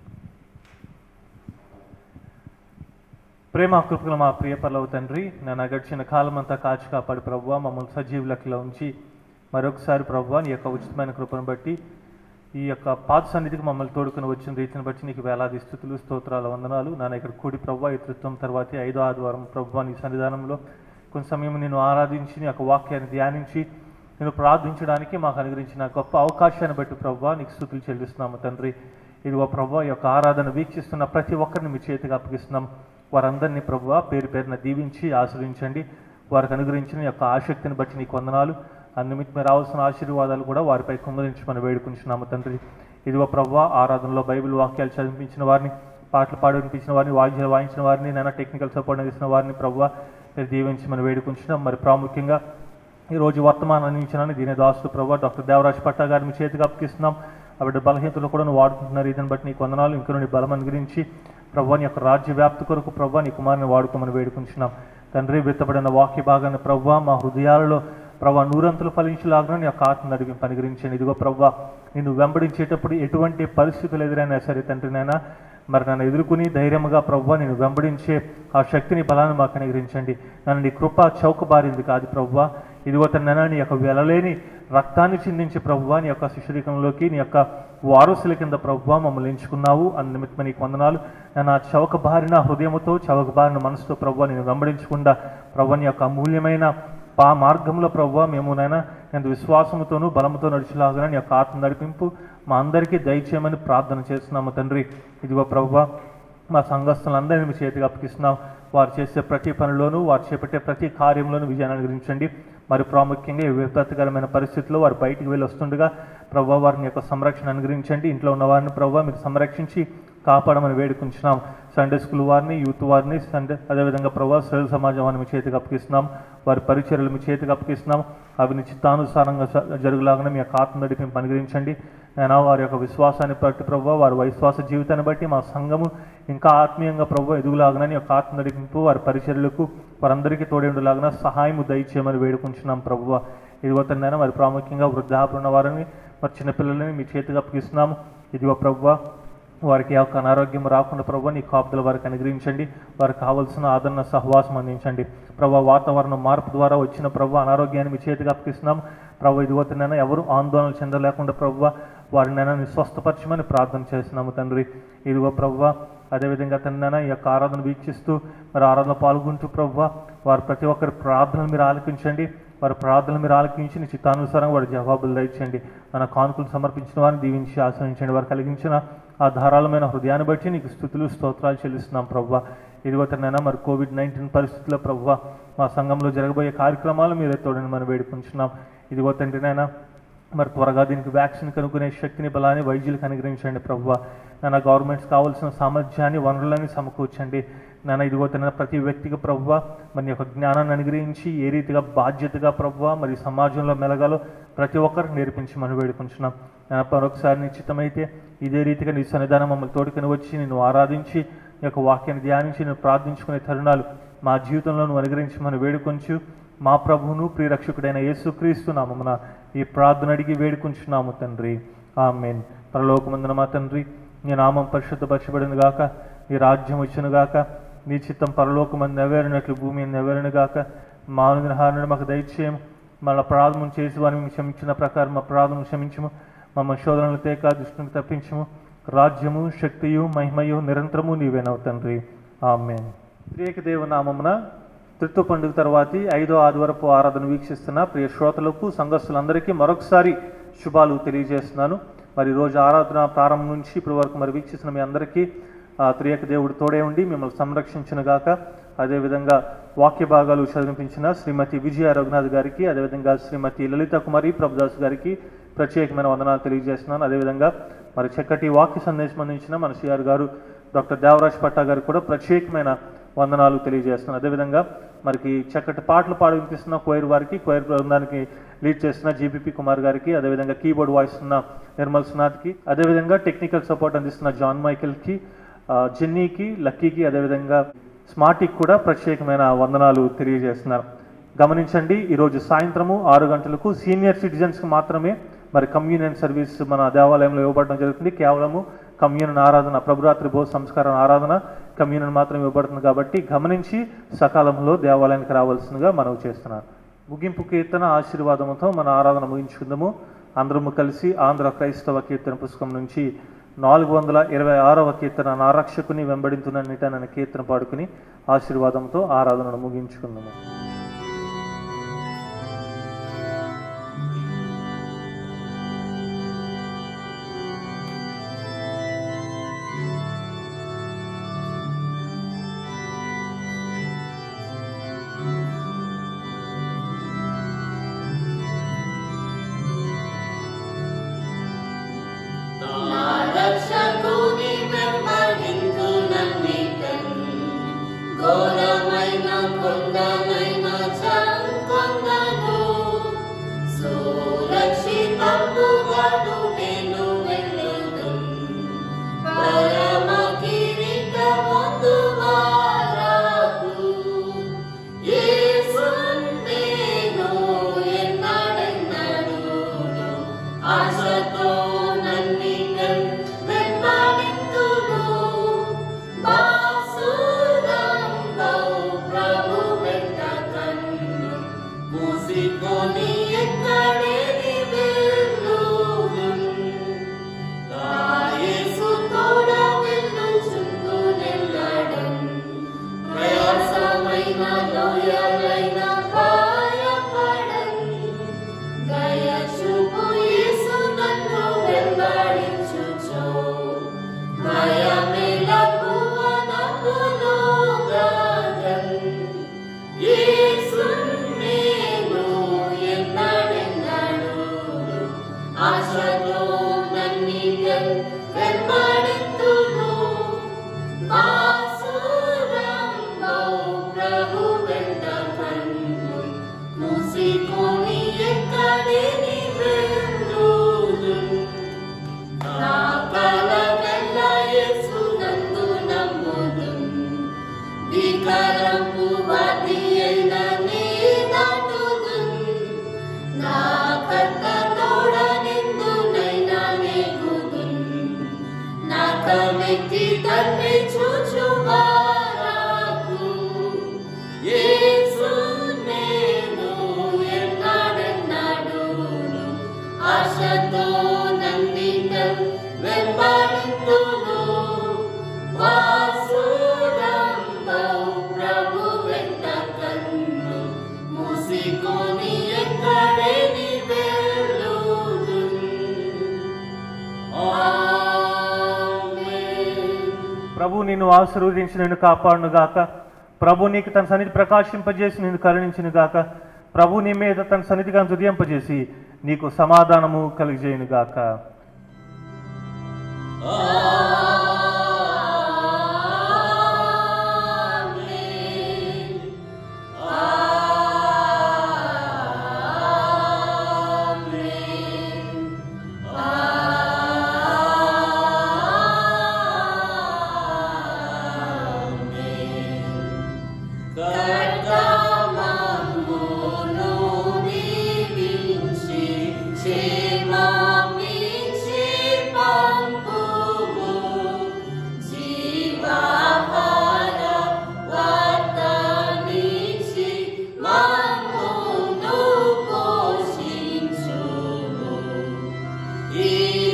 ప్రేమ కృపల మా ప్రియ పల్లవ తండ్రి నన్ను గడిచిన కాలం అంతా కాచి కాపాడు ప్రవ్వ మమ్మల్ని సజీవులకిలో ఉంచి మరొకసారి ప్రవ్వ నీ యొక్క ఉచితమైన కృపను బట్టి ఈ యొక్క పాత సన్నిధికి మమ్మల్ని తోడుకుని వచ్చిన రీతిని బట్టి నీకు వేలాది స్థుతులు స్తోత్రాల వందనాలు నాన్న ఇక్కడ కూడి ప్రవ్వ ఇతృత్వం తర్వాత ఐదో ఆదివారం ప్రవ్వ నీ సన్నిధానంలో కొంత సమయం నేను ఆరాధించి నీ యొక్క వాక్యాన్ని ధ్యానించి నేను ప్రార్థించడానికి మాకు అనుగ్రహించిన గొప్ప అవకాశాన్ని బట్టి ప్రవ్వ నీకు స్థుతులు చెల్లిస్తున్నాము తండ్రి ఇదిగో ప్రభు యొక్క ఆరాధన వీక్షిస్తున్న ప్రతి ఒక్కరిని మీ చేతికి అప్పగిస్తున్నాం వారందరినీ ప్రభు పేరు పేరున దీవించి ఆశ్రయించండి వారికి అనుగ్రహించిన యొక్క ఆసక్తిని బట్టి నీకు వందనాలు అన్నిమిత్తం రావాల్సిన ఆశీర్వాదాలు కూడా వారిపై కుమ్మరించమని వేడుకుంటున్నాము తండ్రి ఇదిగో ప్రభు ఆరాధనలో బైబిల్ వాక్యాలు చదివించిన వారిని పాటలు పాడిపించిన వారిని వాయిద్యాలు వాయించిన వారిని నైనా టెక్నికల్ సపోర్ట్ అందిస్తున్న వారిని ప్రభు మీరు దీవించమని వేడుకుంటున్నాం మరి ప్రాముఖ్యంగా ఈ రోజు వర్తమానం అందించిన దీని దాసు ప్రభు డాక్టర్ దేవరాజ్ పట్టా గారిని మీ చేతికి అప్పగిస్తున్నాం ఆవిడ బలహీనతలు కూడా నువ్వు వాడుకుంటున్నారు ఇదని బట్టి నీకు వందనాలు ఇంకా నీ బలం అనుగ్రహించి ప్రభు నీ యొక్క రాజ్య వ్యాప్తి కొరకు ప్రభు నీ కుమారుని వాడుకోమని వేడుకుంటున్నాం తండ్రి విత్తబడిన వాక్య భాగాన్ని ప్రభు మా హృదయాలలో ప్రభా నూరంతులు ఫలించలాగా నీ యొక్క ఆత్మ నడిపి పనిగరించండి ఇదిగో ప్రభా నిన్ను వెంబడించేటప్పుడు ఎటువంటి పరిస్థితులు ఎదురైనా సరే తండ్రి నాయన మరి నన్ను ఎదుర్కొని ధైర్యముగా ప్రభు నేను వెంబడించే ఆ శక్తిని బలాన్ని మాకు అనుగ్రహించండి నన్ను నీ కృప చౌకబారింది కాదు ప్రభు ఇదిగో తన నీ యొక్క వెలలేని రక్తాన్ని చిందించి ప్రభు నీ యొక్క శిశురికంలోకి నీ యొక్క వారసుల కింద ప్రభు మమ్మల్ని ఎంచుకున్నావు అన్న నిమిత్తం నీకు వందనాలు నేను ఆ చవక బారిన హృదయముతో చవక బారిన మనసుతో ప్రభు నేను వెంబడించకుండా ప్రభు నీ యొక్క అమూల్యమైన పా మార్గంలో ప్రభు మేము నైనా నేను విశ్వాసముతోనూ బలముతో నడిచేలాగా నీ యొక్క ఆత్మ నడిపింపు మా అందరికీ దయచేయమని ప్రార్థన చేస్తున్నాము తండ్రి ఇదిగో ప్రభు మా సంఘస్థులందరినీ మీ చేతికి అప్పగిస్తున్నాం వారు చేసే ప్రతి పనిలోనూ వారు చేపట్టే ప్రతి కార్యంలోనూ విజయాన్ని అనుగ్రహించండి మరి ప్రాముఖ్యంగా ఈ విపత్కరమైన పరిస్థితుల్లో వారు బయటికి వెళ్ళి వస్తుండగా ప్రభావ వారిని యొక్క సంరక్షణ అనుగ్రహించండి ఇంట్లో ఉన్న వారిని ప్రభావ మీరు సంరక్షించి కాపాడమని వేడుకుంటున్నాం సండే స్కూల్ వారిని యూత్ వారిని సండే అదేవిధంగా ప్రభావ శ్రేణ సమాజం వారిని మీ చేతికి అప్పగిస్తున్నాం వారి పరిచర్యలు మీ చేతికి అప్పగిస్తున్నాం అవి నిశ్చితానుసారంగా స- జరుగులాగానే మీ యొక్క ఆత్మ నడిపి అనుగ్రహించండి నేను వారి యొక్క విశ్వాసాన్ని బట్టి ప్రభావ వారి విశ్వాస జీవితాన్ని బట్టి మా సంఘము ఇంకా ఆత్మీయంగా ప్రభు ఎదుగులాగన నీ యొక్క ఆత్మ నడిపింపు వారి పరిచర్యలకు వారందరికీ తోడేండులాగన సహాయం దయచేయమని వేడుకుంటున్నాం ప్రభువ ఇదిగో తండ్రి మరి ప్రాముఖ్యంగా వృద్ధాపులు ఉన్న వారిని మరి చిన్నపిల్లలని మీ చేతికి అప్పగిస్తున్నాము ఇదిగో ప్రభువ వారికి యొక్క అనారోగ్యం రాకుండా ప్రభు నీ కాపుదల వారికి అనుగ్రహించండి వారికి కావలసిన ఆదరణ సహవాసం అందించండి ప్రభు వాతావరణ మార్పు ద్వారా వచ్చిన ప్రభు అనారోగ్యాన్ని మీ చేతికి అప్పగిస్తున్నాం ప్రభు ఇదిగో తండ్రి ఎవరు ఆందోళన చెందలేకుండా ప్రభు వారిని నేను స్వస్థపరచమని ప్రార్థన చేస్తున్నాము తండ్రి ఇదిగో ప్రభు అదేవిధంగా తండ్రి ఈ యొక్క ఆరాధన వీక్షిస్తూ మరి ఆరాధన పాల్గొంటూ ప్రభు వారు ప్రతి ఒక్కరి ప్రార్థనలు మీరు ఆలకించండి వారి ప్రార్థనలు మీరు ఆలకించి నీ చిత్తానుసారం వారి జవాబులు దయచేయండి మన కానుకలు సమర్పించిన వారిని దీవించి ఆశ్రయించండి వారు కలిగించిన ఆ ధారాళమైన హృదయాన్ని బట్టి నీకు స్థుతులు స్తోత్రాలు చెల్లిస్తున్నాం ప్రభు ఇదిగో తండ్రి మరి కోవిడ్ నైన్టీన్ పరిస్థితుల్లో ప్రభు మా సంఘంలో జరగబోయే కార్యక్రమాలు మీరు తోడని మనం వేడుకుంటున్నాం ఇదిగో తండ్రి నాయన మరి త్వరగా దీనికి వ్యాక్సిన్ కనుక్కునే శక్తిని బలాన్ని వైద్యులకు అనుగ్రహించండి ప్రభు నాన్న గవర్నమెంట్స్ కావాల్సిన సామర్థ్యాన్ని వనరులని సమకూర్చండి నాన్న ఇదిగో తన ప్రతి వ్యక్తికి ప్రభువ మరి యొక్క జ్ఞానాన్ని అనుగ్రహించి ఏ రీతిగా బాధ్యతగా ప్రభువ మరి సమాజంలో మెలగాలో ప్రతి ఒక్కరికి నేర్పించి మనం వేడుకుంటున్నాం నాన్న మరొకసారి నిశ్చితమైతే ఇదే రీతిగా నీ సన్నిధానం మమ్మల్ని తోడుకొని వచ్చి నిన్ను ఆరాధించి నీ యొక్క వాక్యాన్ని ధ్యానించి నేను ప్రార్థించుకునే తరుణాలు మా జీవితంలో నువ్వు అనుగ్రహించి మనం వేడుకొంచు మా ప్రభువును ప్రియరక్షకుడైన యేసుక్రీస్తు నామమున ఈ ప్రార్థన అడిగి వేడుకుంటున్నాము తండ్రి ఆమెన్ పరలోకమందున మా తండ్రి నీ నామం పరిశుద్ధపరచబడిన గాక నీ రాజ్యం వచ్చును గాక నీ చిత్తం పరలోకమంది నెరవేరినట్లు భూమి నెరవేరును గాక మానవుని హారణను మాకు దయచేయము మన ప్రార్థన చేసి వారిని మేము క్షమించిన ప్రకారం మా ప్రార్థన క్షమించము మమ్మ శోధనలు తేక దృష్టిని తప్పించము రాజ్యము శక్తియు మహిమయు నిరంతరము నీవేనవు తండ్రి ఆమెన్ ప్రియక దేవనామమున త్రిత్వ పండుగ తర్వాతి ఐదో ఆదివరపు ఆరాధన వీక్షిస్తున్న ప్రియ శ్రోతలకు సంఘస్థులందరికీ మరొకసారి శుభాలు తెలియజేస్తున్నాను మరి ఈ రోజు ఆరాధన ప్రారంభం నుంచి ఇప్పటి వరకు మరి వీక్షిస్తున్న మీ అందరికీ ఆ త్రియక దేవుడు తోడే ఉండి మిమ్మల్ని సంరక్షించిన గాక అదేవిధంగా వాక్య భాగాలు చదివించిన శ్రీమతి విజయ రఘునాథ్ గారికి అదేవిధంగా శ్రీమతి లలిత కుమారి ప్రభుదాస్ గారికి ప్రత్యేకమైన వందనాలు తెలియజేస్తున్నాను అదేవిధంగా మరి చక్కటి వాక్య సందేశం అందించిన మన సిఆర్ గారు డాక్టర్ దేవరాజ్ పట్టా గారికి కూడా ప్రత్యేకమైన వందనాలు తెలియజేస్తున్నాను అదేవిధంగా మనకి చక్కటి పాటలు పాడి వినిపిస్తున్న కోయర్ వారికి కోయర్ బృందానికి లీడ్ చేస్తున్న జీబీపీ కుమార్ గారికి అదేవిధంగా కీబోర్డ్ వాయిస్ ఉన్న నిర్మల్ సునాథ్కి అదేవిధంగా టెక్నికల్ సపోర్ట్ అందిస్తున్న జాన్ మైకిల్కి ఆ, జెన్నీకి లక్కీకి అదేవిధంగా స్మార్ట్కి కూడా ప్రత్యేకమైన వందనాలు తెలియజేస్తున్నారు గమనించండి ఈరోజు సాయంత్రము ఆరు గంటలకు సీనియర్ సిటిజన్స్కి మాత్రమే మరి కమ్యూనియన్ సర్వీస్ మన దేవాలయంలో ఇవ్వబడడం జరుగుతుంది కేవలము కమ్యూనియన్ ఆరాధన ప్రభురాత్రి భోజ సంస్కారం ఆరాధన కమ్యూనియన్ మాత్రం ఇవ్వబడుతుంది కాబట్టి గమనించి సకాలంలో దేవాలయానికి రావాల్సిందిగా మనవి చేస్తున్నాను ముగింపు కీర్తన ఆశీర్వాదముతో మన ఆరాధన ముగించుకుందాము అందరము కలిసి ఆంధ్ర క్రైస్తవ కీర్తన పుస్తకం నుంచి నాలుగు వందల ఇరవై ఆరవ కీర్తన నా రక్షకుని వెంబడించునన్నిట నన్ను కీర్తన పాడుకుని ఆశీర్వాదంతో ఆరాధనను ముగించుకుందాము నా రక్షకుని వెంబడించు నన్నిటన్ ఘోరమైన కొండనైన రథమెక్కి తండ్రి చూచు వరకు యేసు నేను ఎన్నడెన్నడూను ఆశతో నందికం వెంబడింతును వాసురంబౌ ప్రభు వెంట కన్ను మూసికొని ఎక్కడేని వెళ్ళుదున్ ఆమేన్ ప్రభు నిన్ను ఆశీర్వదించి నిన్ను కాపాడును గాక ప్రభు నీకు తన సన్నిధి ప్రకాశింపజేసి నిన్ను కరుణించును గాక ప్రభు నీ మీద తన సన్నిధిగా హృదయింపజేసి నీకు సమాధానము కలిగజేయును గాక కర్తమమ్మును దీవించి క్షేమమిచ్చి పంపుము. జీవాహార వార్తనిచ్చి మమ్మును పోషించుము. ఈ